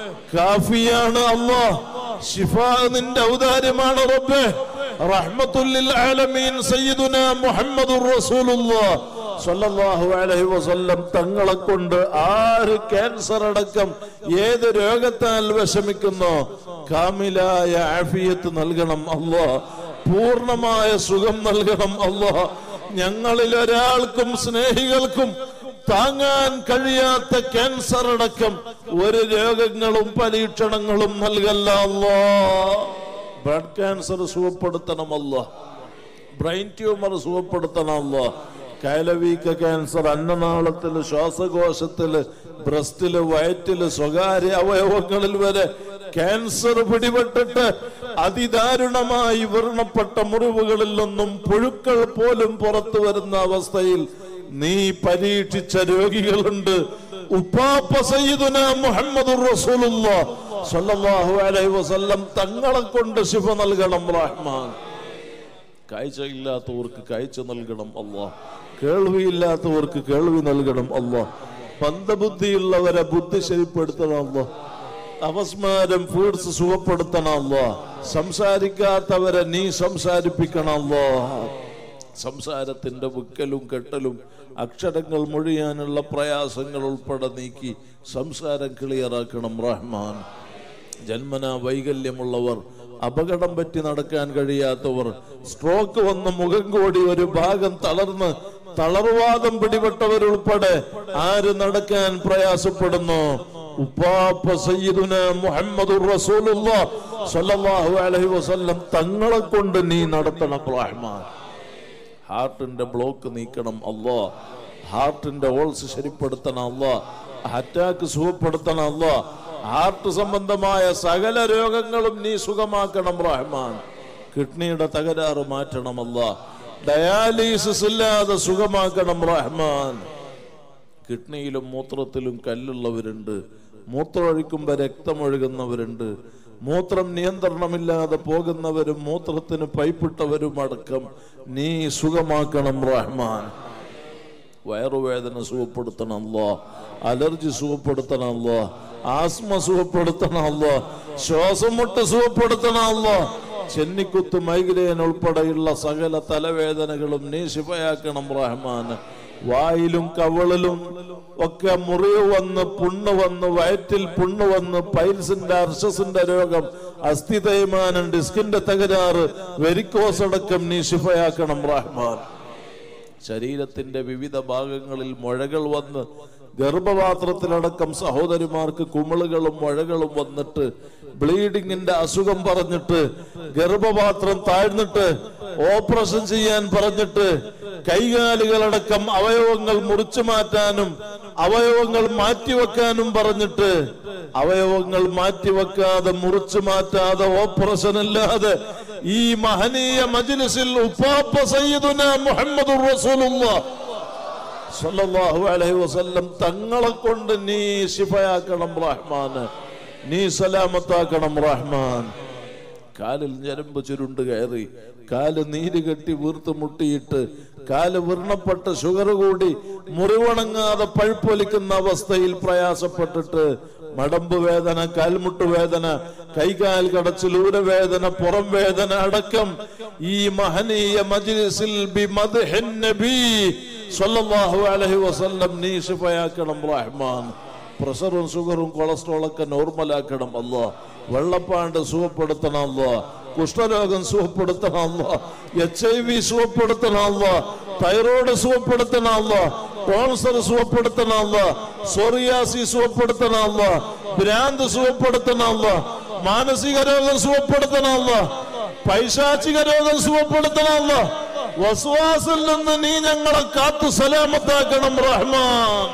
S1: കാഫിയാണ് അള്ളാഹ് ഷിഫ നിന്റെ ഔദാര്യമാണ് റബ്ബേ റഹ്മത്തുല്ലിൽ ആലമീൻ സയ്യിദുന മുഹമ്മദുർ റസൂലുള്ളാഹ് സല്ലല്ലാഹു അലൈഹി വസല്ലം തങ്ങളെ കൊണ്ട് ആര് ക്യാൻസർ അടക്കം ഏത് രോഗത്താൽ വിഷമിക്കുന്നോ കാമിലായ ആഫിയത്ത് നൽകണം അല്ലാ പൂർണ്ണമായ സുഖം നൽകണം അല്ലാ ഞങ്ങളിൽ ഒരാൾക്കും സ്നേഹികൾക്കും താങ്ങാൻ കഴിയാത്ത ക്യാൻസർ അടക്കം ഒരു രോഗങ്ങളും പരീക്ഷണങ്ങളും നൽകല്ല അല്ലാ ബ്ലഡ് ക്യാൻസർ സുഖപ്പെടുത്തണമല്ല ബ്രെയിൻ ട്യൂമർ സുഖപ്പെടുത്തണമല്ല കൈലവീക്ക ക്യാൻസർ അന്നനാളത്തില് ശ്വാസകോശത്തില് ബ്രസ്റ്റില് വയറ്റില് സ്വകാര്യ അവയവങ്ങളിൽ വരെ ക്യാൻസർ പിടിപെട്ടിട്ട് അതിദാരുണമായി വ്രണപ്പെട്ട മുറിവുകളിൽ നിന്നും പുഴുക്കൾ പോലും പുറത്തു വരുന്ന അവസ്ഥയിൽ നീ പരീക്ഷിച്ച രോഗികളുണ്ട് ഉപ്പാപ്പ സയ്യിദുന മുഹമ്മദ് റസൂലുള്ളാഹ് സ്വല്ലല്ലാഹു അലൈഹി വസല്ലം തങ്ങളെ കൊണ്ട് ശിഫ നൽകണം റഹ്മാൻ കാഴ്ച ഇല്ലാത്തവർക്ക് കാഴ്ച നൽകണം അല്ലാ കേൾവിയില്ലാത്തവർക്ക് കേൾവി നൽകണം അല്ലാ മന്ദബുദ്ധിയുള്ളവരെ ബുദ്ധി ശരിപ്പെടുത്തണം അല്ലാ അപസ്മാരം ഫീഡ്സ് സുഖപ്പെടുത്തണം അല്ലാ സംസാരിക്കാത്തവരെ നീ സംസാരിപ്പിക്കണം അല്ലാ സംസാരത്തിന്റെ വിക്കലും കെട്ടലും അക്ഷരങ്ങൾ മൊഴിയാനുള്ള പ്രയാസങ്ങൾ ഉൾപ്പെടെ നീക്കി സംസാരം ക്ലിയറാക്കണം റഹ്മാൻ ജന്മന വൈകല്യമുള്ളവർ അപകടം പറ്റി നടക്കാൻ കഴിയാത്തവർ സ്ട്രോക്ക് വന്ന മുഖം കൂടി ഒരു ഭാഗം തളർന്ന് തളർവാദം പിടിപെട്ടവരുൾപ്പെടെ ആര് നടക്കാൻ പ്രയാസപ്പെടുന്നു ഉപ്പാപ്പ സയ്യിദുന മുഹമ്മദുർ റസൂലുള്ളാഹ് സ്വല്ലല്ലാഹു അലൈഹി വസല്ലം തങ്ങളെ കൊണ്ട് നീ നടത്തണം റഹ്മാൻ ഹാർട്ടിന്റെ ബ്ലോക്ക് നീക്കണം അല്ലോ ഹാർട്ടിന്റെ ഓൾസ് ശരിപ്പെടുത്തണം അല്ലോ അറ്റാക്ക് സുഖപ്പെടുത്തണം അല്ലോ ഹാർട്ട് സംബന്ധമായ സകല രോഗങ്ങളും നീ സുഖമാക്കണം റഹ്മാൻ കിഡ്നിയുടെ തകരാറ് മാറ്റണമല്ല ഡയാലിസിസ് ഇല്ലാതെ സുഖമാക്കണം റഹ്മാൻ കിഡ്നിയിലും മൂത്രത്തിലും കല്ലുള്ളവരുണ്ട് മൂത്രമൊഴിക്കുമ്പോൾ രക്തമൊഴുകുന്നവരുണ്ട് മൂത്രം നിയന്ത്രണമില്ലാതെ പോകുന്നവരും മൂത്രത്തിന് പൈപ്പിട്ടവരും അടക്കം നീ സുഖമാക്കണം റഹ്മാൻ വയറുവേദന സുഖപ്പെടുത്തണമല്ലോ അലർജി സുഖപ്പെടുത്തണമല്ലോ ആസ്മ സുഖപ്പെടുത്തണമല്ലോ ശ്വാസം മുട്ട് സുഖപ്പെടുത്തണമല്ലോ ചെന്നിക്കുത്ത് മൈഗ്രെയിൻ ഉൾപ്പെടെയുള്ള സകല തലവേദനകളും നീ ശിഫയാക്കണം റഹ്മാൻ വായിലും കവളിലും ഒക്കെ മുറിവ് വന്ന് പുണ്ണ് വന്ന് വയറ്റിൽ പുണ്ണ് വന്ന് പൈൽസിന്റെ അർഷസിന്റെ രോഗം അസ്ഥി തേയ്മാനം ഡിസ്കിന്റെ തകരാറ് വെരിക്കോസ് അടക്കം നീ ശിഫയാക്കണം റഹ്മാൻ ശരീരത്തിന്റെ വിവിധ ഭാഗങ്ങളിൽ മുഴകൾ വന്ന് ഗർഭപാത്രത്തിലടക്കം സഹോദരിമാർക്ക് കുമിളുകളും മുഴകളും വന്നിട്ട് ബ്ലീഡിങ്ങിന്റെ അസുഖം പറഞ്ഞിട്ട് ഗർഭപാത്രം താഴ്ന്നിട്ട് ഓപ്പറേഷൻ ചെയ്യാൻ പറഞ്ഞിട്ട് കൈകാലുകളടക്കം അവയവങ്ങൾ മുറിച്ചു മാറ്റാനും അവയവങ്ങൾ മാറ്റിവെക്കാനും പറഞ്ഞിട്ട് അവയവങ്ങൾ മാറ്റിവെക്കാതെ മുറിച്ചു മാറ്റാതെ ഓപ്പറേഷൻ ഇല്ലാതെ ഈ മഹനീയ മജ്ലിസിൽ ഉപ്പാപ്പ സയ്യിദുന മുഹമ്മദ് റസൂലുള്ളാഹ് സല്ലല്ലാഹു അലൈഹി വസല്ലം തങ്ങളെ കൊണ്ട് നീ ശിഫയാക്കണം റഹ്മാന് നീ സലാമത്താക്കണം റഹ്മാൻ കാലിൽ ഞരമ്പ് ചുരുണ്ട് കയറി കാല് നീര് കെട്ടി വീർത്ത് മുട്ടിയിട്ട് കാല് വിർണപ്പെട്ട് ഷുഗർ കൂടി മുറിവണങ്ങാതെ പഴുപ്പൊലിക്കുന്ന അവസ്ഥയിൽ പ്രയാസപ്പെട്ടിട്ട് മടമ്പ് വേദന കാൽമുട്ട് വേദന കൈകാൽ കടച്ചിൽ ഊരവേദന പുറം വേദന അടക്കം ഈ മഹനീയ മജ്ലിസിൽ ബി മദ്ഹിൻ നബി സല്ലല്ലാഹു അലൈഹി വസല്ലം നീ ശിഫയാക്കണം റഹ്മാൻ പ്രഷറും ഷുഗറും കൊളസ്ട്രോളൊക്കെ നോർമലാക്കണം അല്ലോ വെള്ളപ്പാണ്ട് സുഖപ്പെടുത്തണം അല്ലോ കുഷ്ഠരോഗം സുഖപ്പെടുത്തണം അല്ലോ എച്ച് ഐ വി സുഖപ്പെടുത്തണം അല്ലോ തൈറോയ്ഡ് സുഖപ്പെടുത്തണം അല്ലോ ടോൺസർ സുഖപ്പെടുത്തണം അല്ലോ സോറിയാസി സുഖപ്പെടുത്തണം അല്ലോ ഭ്രാന്ത് സുഖപ്പെടുത്തണം അല്ലോ മാനസിക രോഗം സുഖപ്പെടുത്തണം അല്ലോ പൈശാചിക രോഗം സുഖപ്പെടുത്തണം അല്ലോ വസ്വാസിൽ നിന്ന് നീ ഞങ്ങളെ കാത്തു സലാമത്താക്കണം റഹ്മാൻ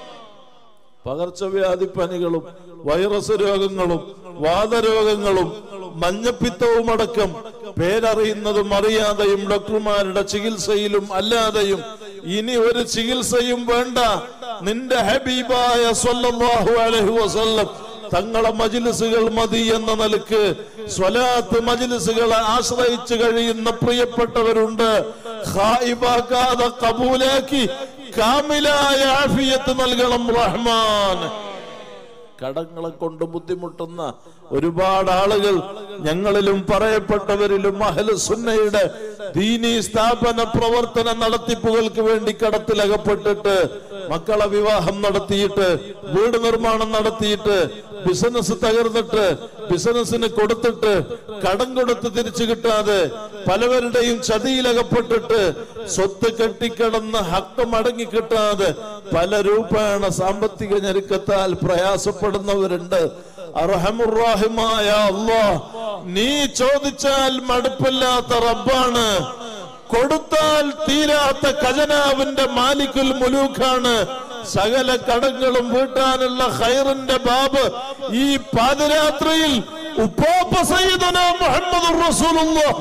S1: പകർച്ചവ്യാധി പനികളും വൈറസ് രോഗങ്ങളും വാതരോഗങ്ങളും മഞ്ഞപ്പിത്തവും അടക്കം പേരറിയുന്നതും അറിയാതെയും ഡോക്ടർമാരുടെ ചികിത്സയിലും അല്ലാതെയും ഇനി ഒരു ചികിത്സയും വേണ്ട നിന്റെ ഹബീബായ സ്വല്ലല്ലാഹു അലൈഹി വസല്ലം തങ്ങളെ മജിലിസുകൾ മതി എന്ന നിലക്ക് സ്വലാത്ത് മജിലിസുകളെ ആശ്രയിച്ചു കഴിയുന്ന പ്രിയപ്പെട്ടവരുണ്ട് ഖായിബാക്കാതെ കബൂലാക്കി കാമിലായ ആഫിയത്ത് നൽകണം റഹ്മാൻ കടങ്ങളെ കൊണ്ട് ബുദ്ധിമുട്ടുന്ന ഒരുപാട് ആളുകൾ ഞങ്ങളിലും പറയപ്പെട്ടവരിലും അഹ്ലു സുന്നയുടെ ദീനീ സ്ഥാപന പ്രവർത്തന നടത്തിപ്പുകൾക്ക് വേണ്ടി കടത്തിലകപ്പെട്ടിട്ട് മക്കളെ വിവാഹം നടത്തിയിട്ട് വീട് നിർമ്മാണം നടത്തിയിട്ട് ബിസിനസ് തകർന്നിട്ട് ബിസിനസ്സിന് കൊടുത്തിട്ട് കടം കൊടുത്ത് തിരിച്ചു കിട്ടാതെ പലവരുടെയും ചതിയിലകപ്പെട്ടിട്ട് സ്വത്ത് കെട്ടിക്കിടന്ന് ഹക്ക് മടങ്ങി കിട്ടാതെ പല രൂപേണ സാമ്പത്തിക ഞെരുക്കത്താൽ പ്രയാസപ്പെടുന്നവരുണ്ട് അർഹമുറാഹിമായ അള്ളാ നീ ചോദിച്ചാൽ മടുപ്പില്ലാത്ത റബ്ബാണ് കൊടുത്താൽ തീരാത്ത ഖജനാവിന്റെ മാലിക്കുൽ മുലൂഖാണ് സകല കടങ്ങളും വീട്ടാനുള്ള ഖൈറിന്റെ ബാബ് ഈ പാതിരാത്രിയിൽ ഉപ്പാപ്പ സയ്യിദന മുഹമ്മദ് റസൂലുള്ളാഹ്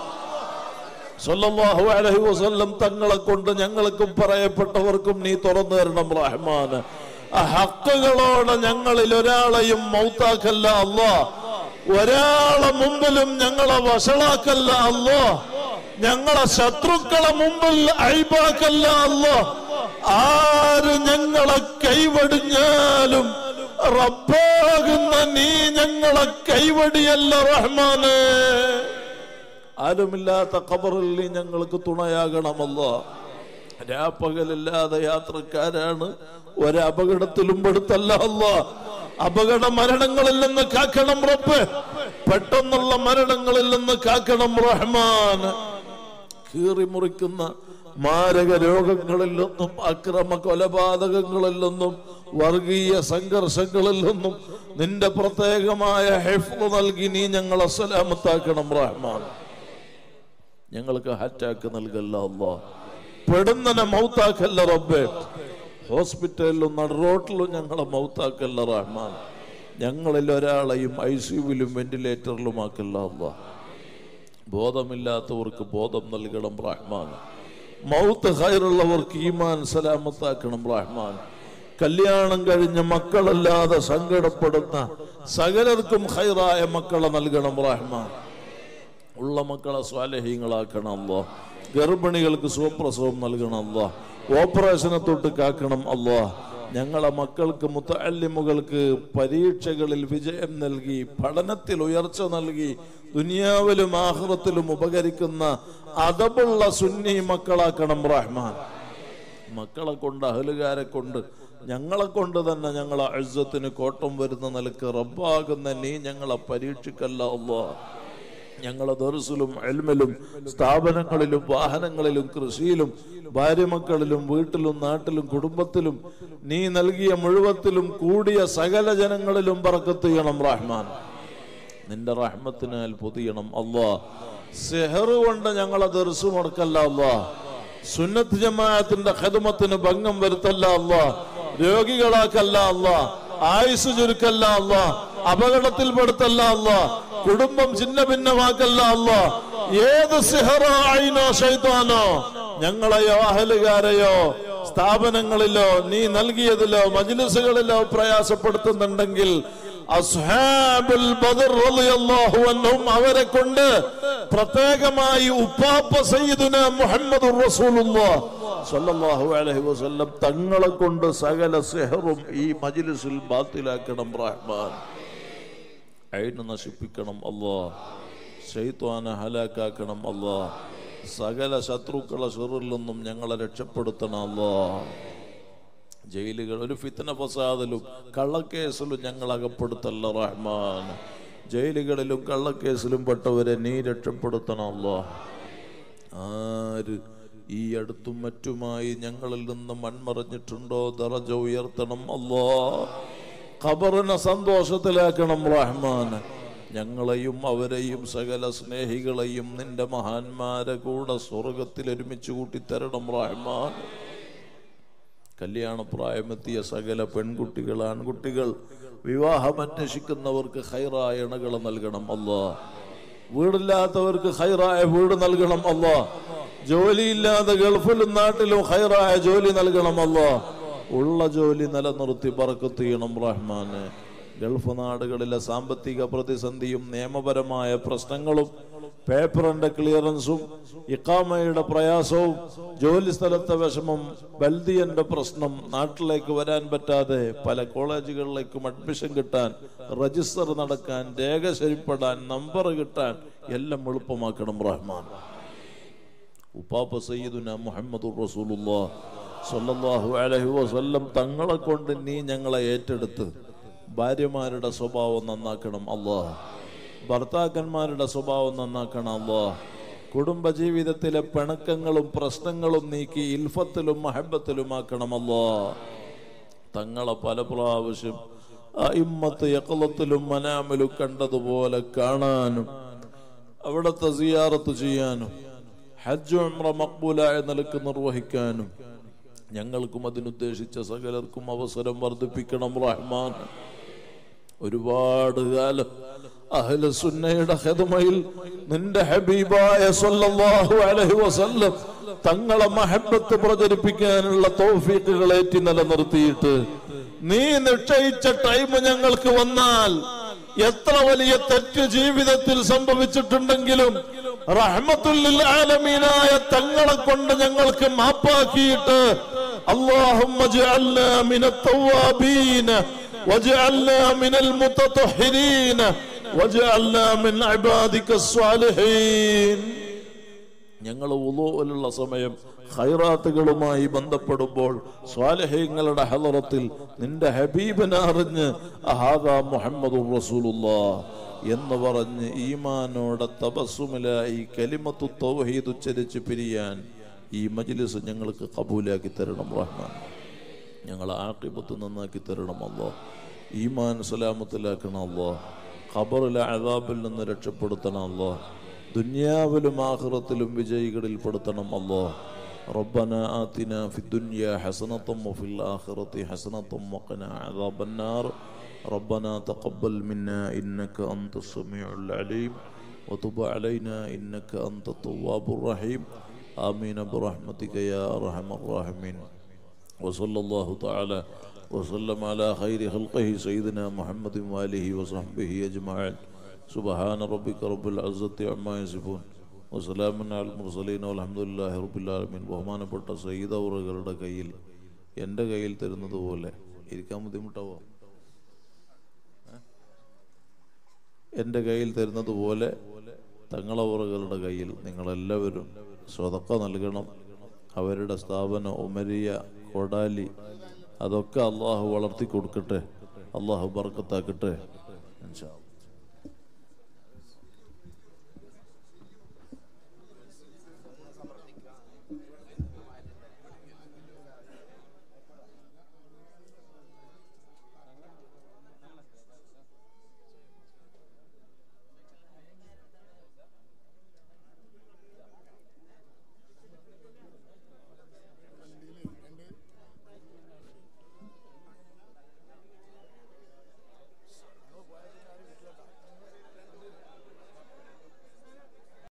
S1: സല്ലല്ലാഹു അലൈഹി വസല്ലം തങ്ങളെ കൊണ്ട് ഞങ്ങൾക്കും പറയപ്പെട്ടവർക്കും നീ തുറന്നു തരണം റഹ്മാൻ ആ ഹക്കുകളോടെ ഞങ്ങളിൽ ഒരാളെയും മൗത്താക്കല്ല അല്ലാ ഒരാളെ മുമ്പിലും ഞങ്ങളെ വഷളാക്കല്ല അല്ലോ ഞങ്ങളെ ശത്രുക്കളെ മുമ്പിൽ അഴിബാക്കല്ല അല്ലോ ആര് ഞങ്ങളെ കൈവടിഞ്ഞാലും റബ്ബാകുന്ന നീ ഞങ്ങളെ കൈവടിയല്ല റഹ്മാന് ആരുമില്ലാത്ത ഖബറിൽ നീ ഞങ്ങൾക്ക് തുണയാകണമല്ലോ രാപ്പകലില്ലാതെ യാത്രക്കാരാണ് ഒരപകടത്തിലും പെടുത്തല്ല അല്ലോ അപകട മരണങ്ങളിൽ നിന്ന് കാക്കണം റബ്ബ് പെട്ടെന്നുള്ള മരണങ്ങളിൽ നിന്ന് കാക്കണം റഹ്മാൻ കീറി മുറിക്കുന്ന മാരക രോഗങ്ങളിൽ നിന്നും അക്രമ കൊലപാതകങ്ങളിൽ നിന്നും വർഗീയ സംഘർഷങ്ങളിൽ നിന്നും നിന്റെ പ്രത്യേകമായ ഹെഫ് നൽകി നീ ഞങ്ങളെ സലാമത്താക്കണം റഹ്മാൻ ഞങ്ങൾക്ക് അറ്റാക്ക് നൽകല്ല അല്ലോ പെടുന്നനെ മൗത്താക്കല്ല റബ്ബേ ഹോസ്പിറ്റലിലും നട റോട്ടിലും ഞങ്ങളെ മൗത്താക്കല്ല റഹ്മാൻ ഞങ്ങളിൽ ഒരാളെയും ഐ സിയുവിലും വെന്റിലേറ്ററിലുമാക്കല്ല അല്ലാ ബോധമില്ലാത്തവർക്ക് ബോധം നൽകണം റഹ്മാൻ മൗത്ത് ഹൈറുള്ളവർക്ക് ഈമാൻ സലാമത്താക്കണം റഹ്മാൻ കല്യാണം കഴിഞ്ഞ മക്കളല്ലാതെ സങ്കടപ്പെടുന്ന സകലർക്കും ഹൈറായ മക്കളെ നൽകണം റഹ്മാൻ ഉള്ള മക്കളെ സ്വാലഹീങ്ങളാക്കണം അല്ലോ ഗർഭിണികൾക്ക് സുപ്രസവം നൽകണം അല്ലോ ഓപ്പറേഷനെ തൊട്ട് കാക്കണം അല്ലോ ഞങ്ങളെ മക്കൾക്ക് മുത്തല്ലിമുകൾക്ക് പരീക്ഷകളിൽ വിജയം നൽകി പഠനത്തിൽ ഉയർച്ച നൽകി ദുനിയാവിലും ആഹ്റത്തിലും ഉപകരിക്കുന്ന അതബുള്ള സുന്നി മക്കളാക്കണം റഹ്മാൻ മക്കളെ കൊണ്ട് അഹലുകാരെ കൊണ്ട് ഞങ്ങളെ കൊണ്ട് തന്നെ ഞങ്ങളെ അഴുസത്തിന് കോട്ടം വരുന്ന നിലക്ക് റബ്ബാകുന്ന നീ ഞങ്ങളെ പരീക്ഷിക്കല്ല അല്ലോ ഞങ്ങളെ ദർസിലും എൽമിലും സ്ഥാപനങ്ങളിലും വാഹനങ്ങളിലും കൃഷിയിലും ഭാര്യമക്കളിലും വീട്ടിലും നാട്ടിലും കുടുംബത്തിലും നീ നൽകിയ മുഴുവത്തിലും കൂടിയ സകല ജനങ്ങളിലും പറക്കത്ത് ചെയ്യണം റഹ്മാൻ നിന്റെ റഹ്മത്തിനാൽ പൊതിയണം അല്ലാ സെഹറ് കൊണ്ട് ഞങ്ങളെ ദർസ് മുടക്കല്ല അല്ലാ സുന്നത്ത് ജമാഅത്തിന്റെ ഖദമത്തിന് ഭംഗം വരുത്തല്ല അല്ലാ രോഗികളാക്കല്ല അല്ലാ ആയുസ് ചുരുക്കല്ല അല്ലാ അപകടത്തിൽപ്പെടുത്തല്ല അല്ലാ കുടുംബം ചിന്ന ഭിന്നമാക്കല്ല അല്ലാ ഏത് സിഹറോ ആയിനോ ശൈത്താനോ ഞങ്ങളെയോ അഹലുകാരെയോ സ്ഥാപനങ്ങളിലോ നീ നൽകിയതിലോ മജ്ലിസുകളിലോ പ്രയാസപ്പെടുത്തുന്നുണ്ടെങ്കിൽ അസ്ഹാബുൽ ബദർ റളിയല്ലാഹു അൻഹും അവരെ കൊണ്ട് പ്രത്യേകമായി ഉപ്പാപ്പ സയ്യിദുന മുഹമ്മദ് റസൂലുള്ളാഹ് സല്ലല്ലാഹു അലൈഹി വസല്ലം തങ്ങളെ കൊണ്ട് സകല സെഹറും ഈ മജ്ലിസിൽ ബാത്തിലാക്കണം റഹ്മാൻ അയിന് നശിപ്പിക്കണം അല്ലാ ശൈത്വാനെ ഹലാക്കാക്കണം അല്ലാ സകല ശത്രുക്കളെ ഷെറിൽ നിന്നും ഞങ്ങളെ രക്ഷപ്പെടുത്തണം അല്ലാ ജയിലുകൾ ഒരു ഫിത്തന ഫസാദിലും കള്ളക്കേസിലും ഞങ്ങൾ അകപ്പെടുത്തല്ല റഹ്മാൻ ജയിലുകളിലും കള്ളക്കേസിലും പെട്ടവരെ നീ രക്ഷപ്പെടുത്തണമല്ലോ ആര് ഈ അടുത്തും മറ്റുമായി ഞങ്ങളിൽ നിന്ന് മൺമറഞ്ഞിട്ടുണ്ടോ ദറജ ഉയർത്തണം അല്ലോ ഖബറിനെ സന്തോഷത്തിലാക്കണം റഹ്മാൻ ഞങ്ങളെയും അവരെയും സകല സ്നേഹികളെയും നിന്റെ മഹാന്മാരെ കൂടെ സ്വർഗത്തിൽ ഒരുമിച്ച് കൂട്ടിത്തരണം റഹ്മാൻ കല്യാണപ്രായമെത്തിയ സകല പെൺകുട്ടികൾ ആൺകുട്ടികൾ വിവാഹം അന്വേഷിക്കുന്നവർക്ക് ഹൈറായ ഇണകൾ നൽകണം അല്ലാ വീടില്ലാത്തവർക്ക് ഹൈറായ വീട് നൽകണം അല്ലാ ജോലിയില്ലാതെ ഗൾഫിലും നാട്ടിലും ഹൈറായ ജോലി നൽകണം അല്ലാ ഉള്ള ജോലി നിലനിർത്തി പറക്കത്ത് ചെയ്യണം റഹ്മാന് ഗൾഫ് നാടുകളിലെ സാമ്പത്തിക പ്രതിസന്ധിയും നിയമപരമായ പ്രശ്നങ്ങളും പേപ്പറിന്റെ ക്ലിയറൻസും ഇക്കാമയുടെ പ്രയാസവും ജോലി സ്ഥലത്തെ വിഷമം ബൽദിയന്റെ പ്രശ്നം നാട്ടിലേക്ക് വരാൻ പറ്റാതെ പല കോളേജുകളിലേക്കും അഡ്മിഷൻ കിട്ടാൻ രജിസ്റ്റർ നടക്കാൻ രേഖ ശരിപ്പെടാൻ നമ്പർ കിട്ടാൻ എല്ലാം എളുപ്പമാക്കണം റഹ്മാൻ ഉപ്പാപ്പ സയ്യിദുന മുഹമ്മദ് റസൂലുള്ളാഹ് സല്ലല്ലാഹു അലൈഹി വസല്ലം തങ്ങളെ കൊണ്ട് നീ ഞങ്ങളെ ഏറ്റെടുത്ത് ഭാര്യമാരുടെ സ്വഭാവം നന്നാക്കണം അല്ലാഹ് ഭർത്താക്കന്മാരുടെ സ്വഭാവം നന്നാക്കണം അല്ലാഹ് കുടുംബജീവിതത്തിലെ പിണക്കങ്ങളും പ്രശ്നങ്ങളും നീക്കി ഇൽഫത്തിലും മഹബത്തിലുമാക്കണമല്ലോ തങ്ങളെ പല പ്രാവശ്യം ഇമ്മത്ത് യക്കളത്തിലും മനാമിലും കണ്ടതുപോലെ കാണാനും അവിടുത്തെ സിയാറത്ത് ചെയ്യാനും ഹജ്ജ് ഉംറ മക്ബൂലായ നിലക്ക് നിർവഹിക്കാനും ഞങ്ങൾക്കും അതിനുദ്ദേശിച്ച സകലർക്കും അവസരം വർദ്ധിപ്പിക്കണം റഹ്മാൻ ഒരുപാട് കാലം അഹ്ല സുന്നയുടെ ഹിദമയിൽ നിന്റെ ഹബീബായ സല്ലല്ലാഹു അലൈഹി വസല്ലം തങ്ങളെ മഹബത്ത് പ്രചരിപ്പിക്കാനുള്ള തൗഫീഖുകൾ ഏറ്റി നിലനിർത്തിയിട്ട് നീ നിശ്ചയിച്ച ടൈം ഞങ്ങൾക്ക് വന്നാൽ എത്ര വലിയ തെറ്റ് ജീവിതത്തിൽ സംഭവിച്ചിട്ടുണ്ടെങ്കിലും റഹ്മത്തുല്ലിൽ ആലമീനായ തങ്ങളെ കൊണ്ട് ഞങ്ങൾക്ക് മാപ്പാക്കിയിട്ട് اللهم اجعلنا من التوابين واجعلنا من المتطهرين واجعلنا من عبادك الصالحين ഞങ്ങൾ ഉലോലുള്ള സമയം ഖൈറാത്തുകളുമായി ബന്ധപ്പെടുമ്പോൾ സ്വാലഹ്യങ്ങളുടെ ഹലറത്തിൽ നിന്റെ ഹബീബിനെ അറിഞ്ഞ് അഹാദാ മുഹമ്മദ് റസൂലുള്ളാ എന്ന് പറഞ്ഞ് ഈമാനോടെ തപസ്സുമിലായി കലിമത്തു തൗഹീദ് ഉച്ചരിച്ച് പിരിയാൻ ഈ മജ്ലിസ് ഞങ്ങൾക്ക് കബൂലാക്കി തരണം റഹ്മാൻ ഞങ്ങളെ ആക്കിബത്ത് നന്നാക്കി തരണം അല്ലോ ഈമാൻ സലാമത്തിലാക്കണം അല്ലോ ഖബറിലെ അതാബിൽ നിന്ന് രക്ഷപ്പെടുത്തണം അല്ലോ ദുനിയാവിലും ആഖിറത്തിലും വിജയികളിൽ പെടുത്തണം അല്ലോ ربنا آتنا في الدنيا حسنة وفي الآخرة حسنة وقنا عذاب النار ربنا تقبل منا إنك أنت السميع العليم وتب علينا إنك أنت التواب الرحيم آمين برحمتك يا أرحم الراحمين وصلى الله تعالى وسلم على خير خلقه سيدنا محمد وآله وصحبه أجمعين سبحان ربك رب العزة عما يصفون وسلام على المرسلين والحمد لله رب العالمين ബഹുമാനപ്പെട്ട സയ്യിദ് അവറുകളുടെ കയ്യിൽ എൻ്റെ കയ്യിൽ തരുന്നത് പോലെ ഇരിക്കാൻ ബുദ്ധിമുട്ടാവോ എൻ്റെ കയ്യിൽ തരുന്നത് പോലെ തങ്ങളവറുകളുടെ കയ്യിൽ നിങ്ങളെല്ലാവരും സ്വതക്ക നൽകണം അവരുടെ സ്ഥാപനം ഉമരിയ കൊടാലി അതൊക്കെ അള്ളാഹു വളർത്തി കൊടുക്കട്ടെ അള്ളാഹു ബർക്കത്താക്കട്ടെ ഇൻഷാ അല്ലാ.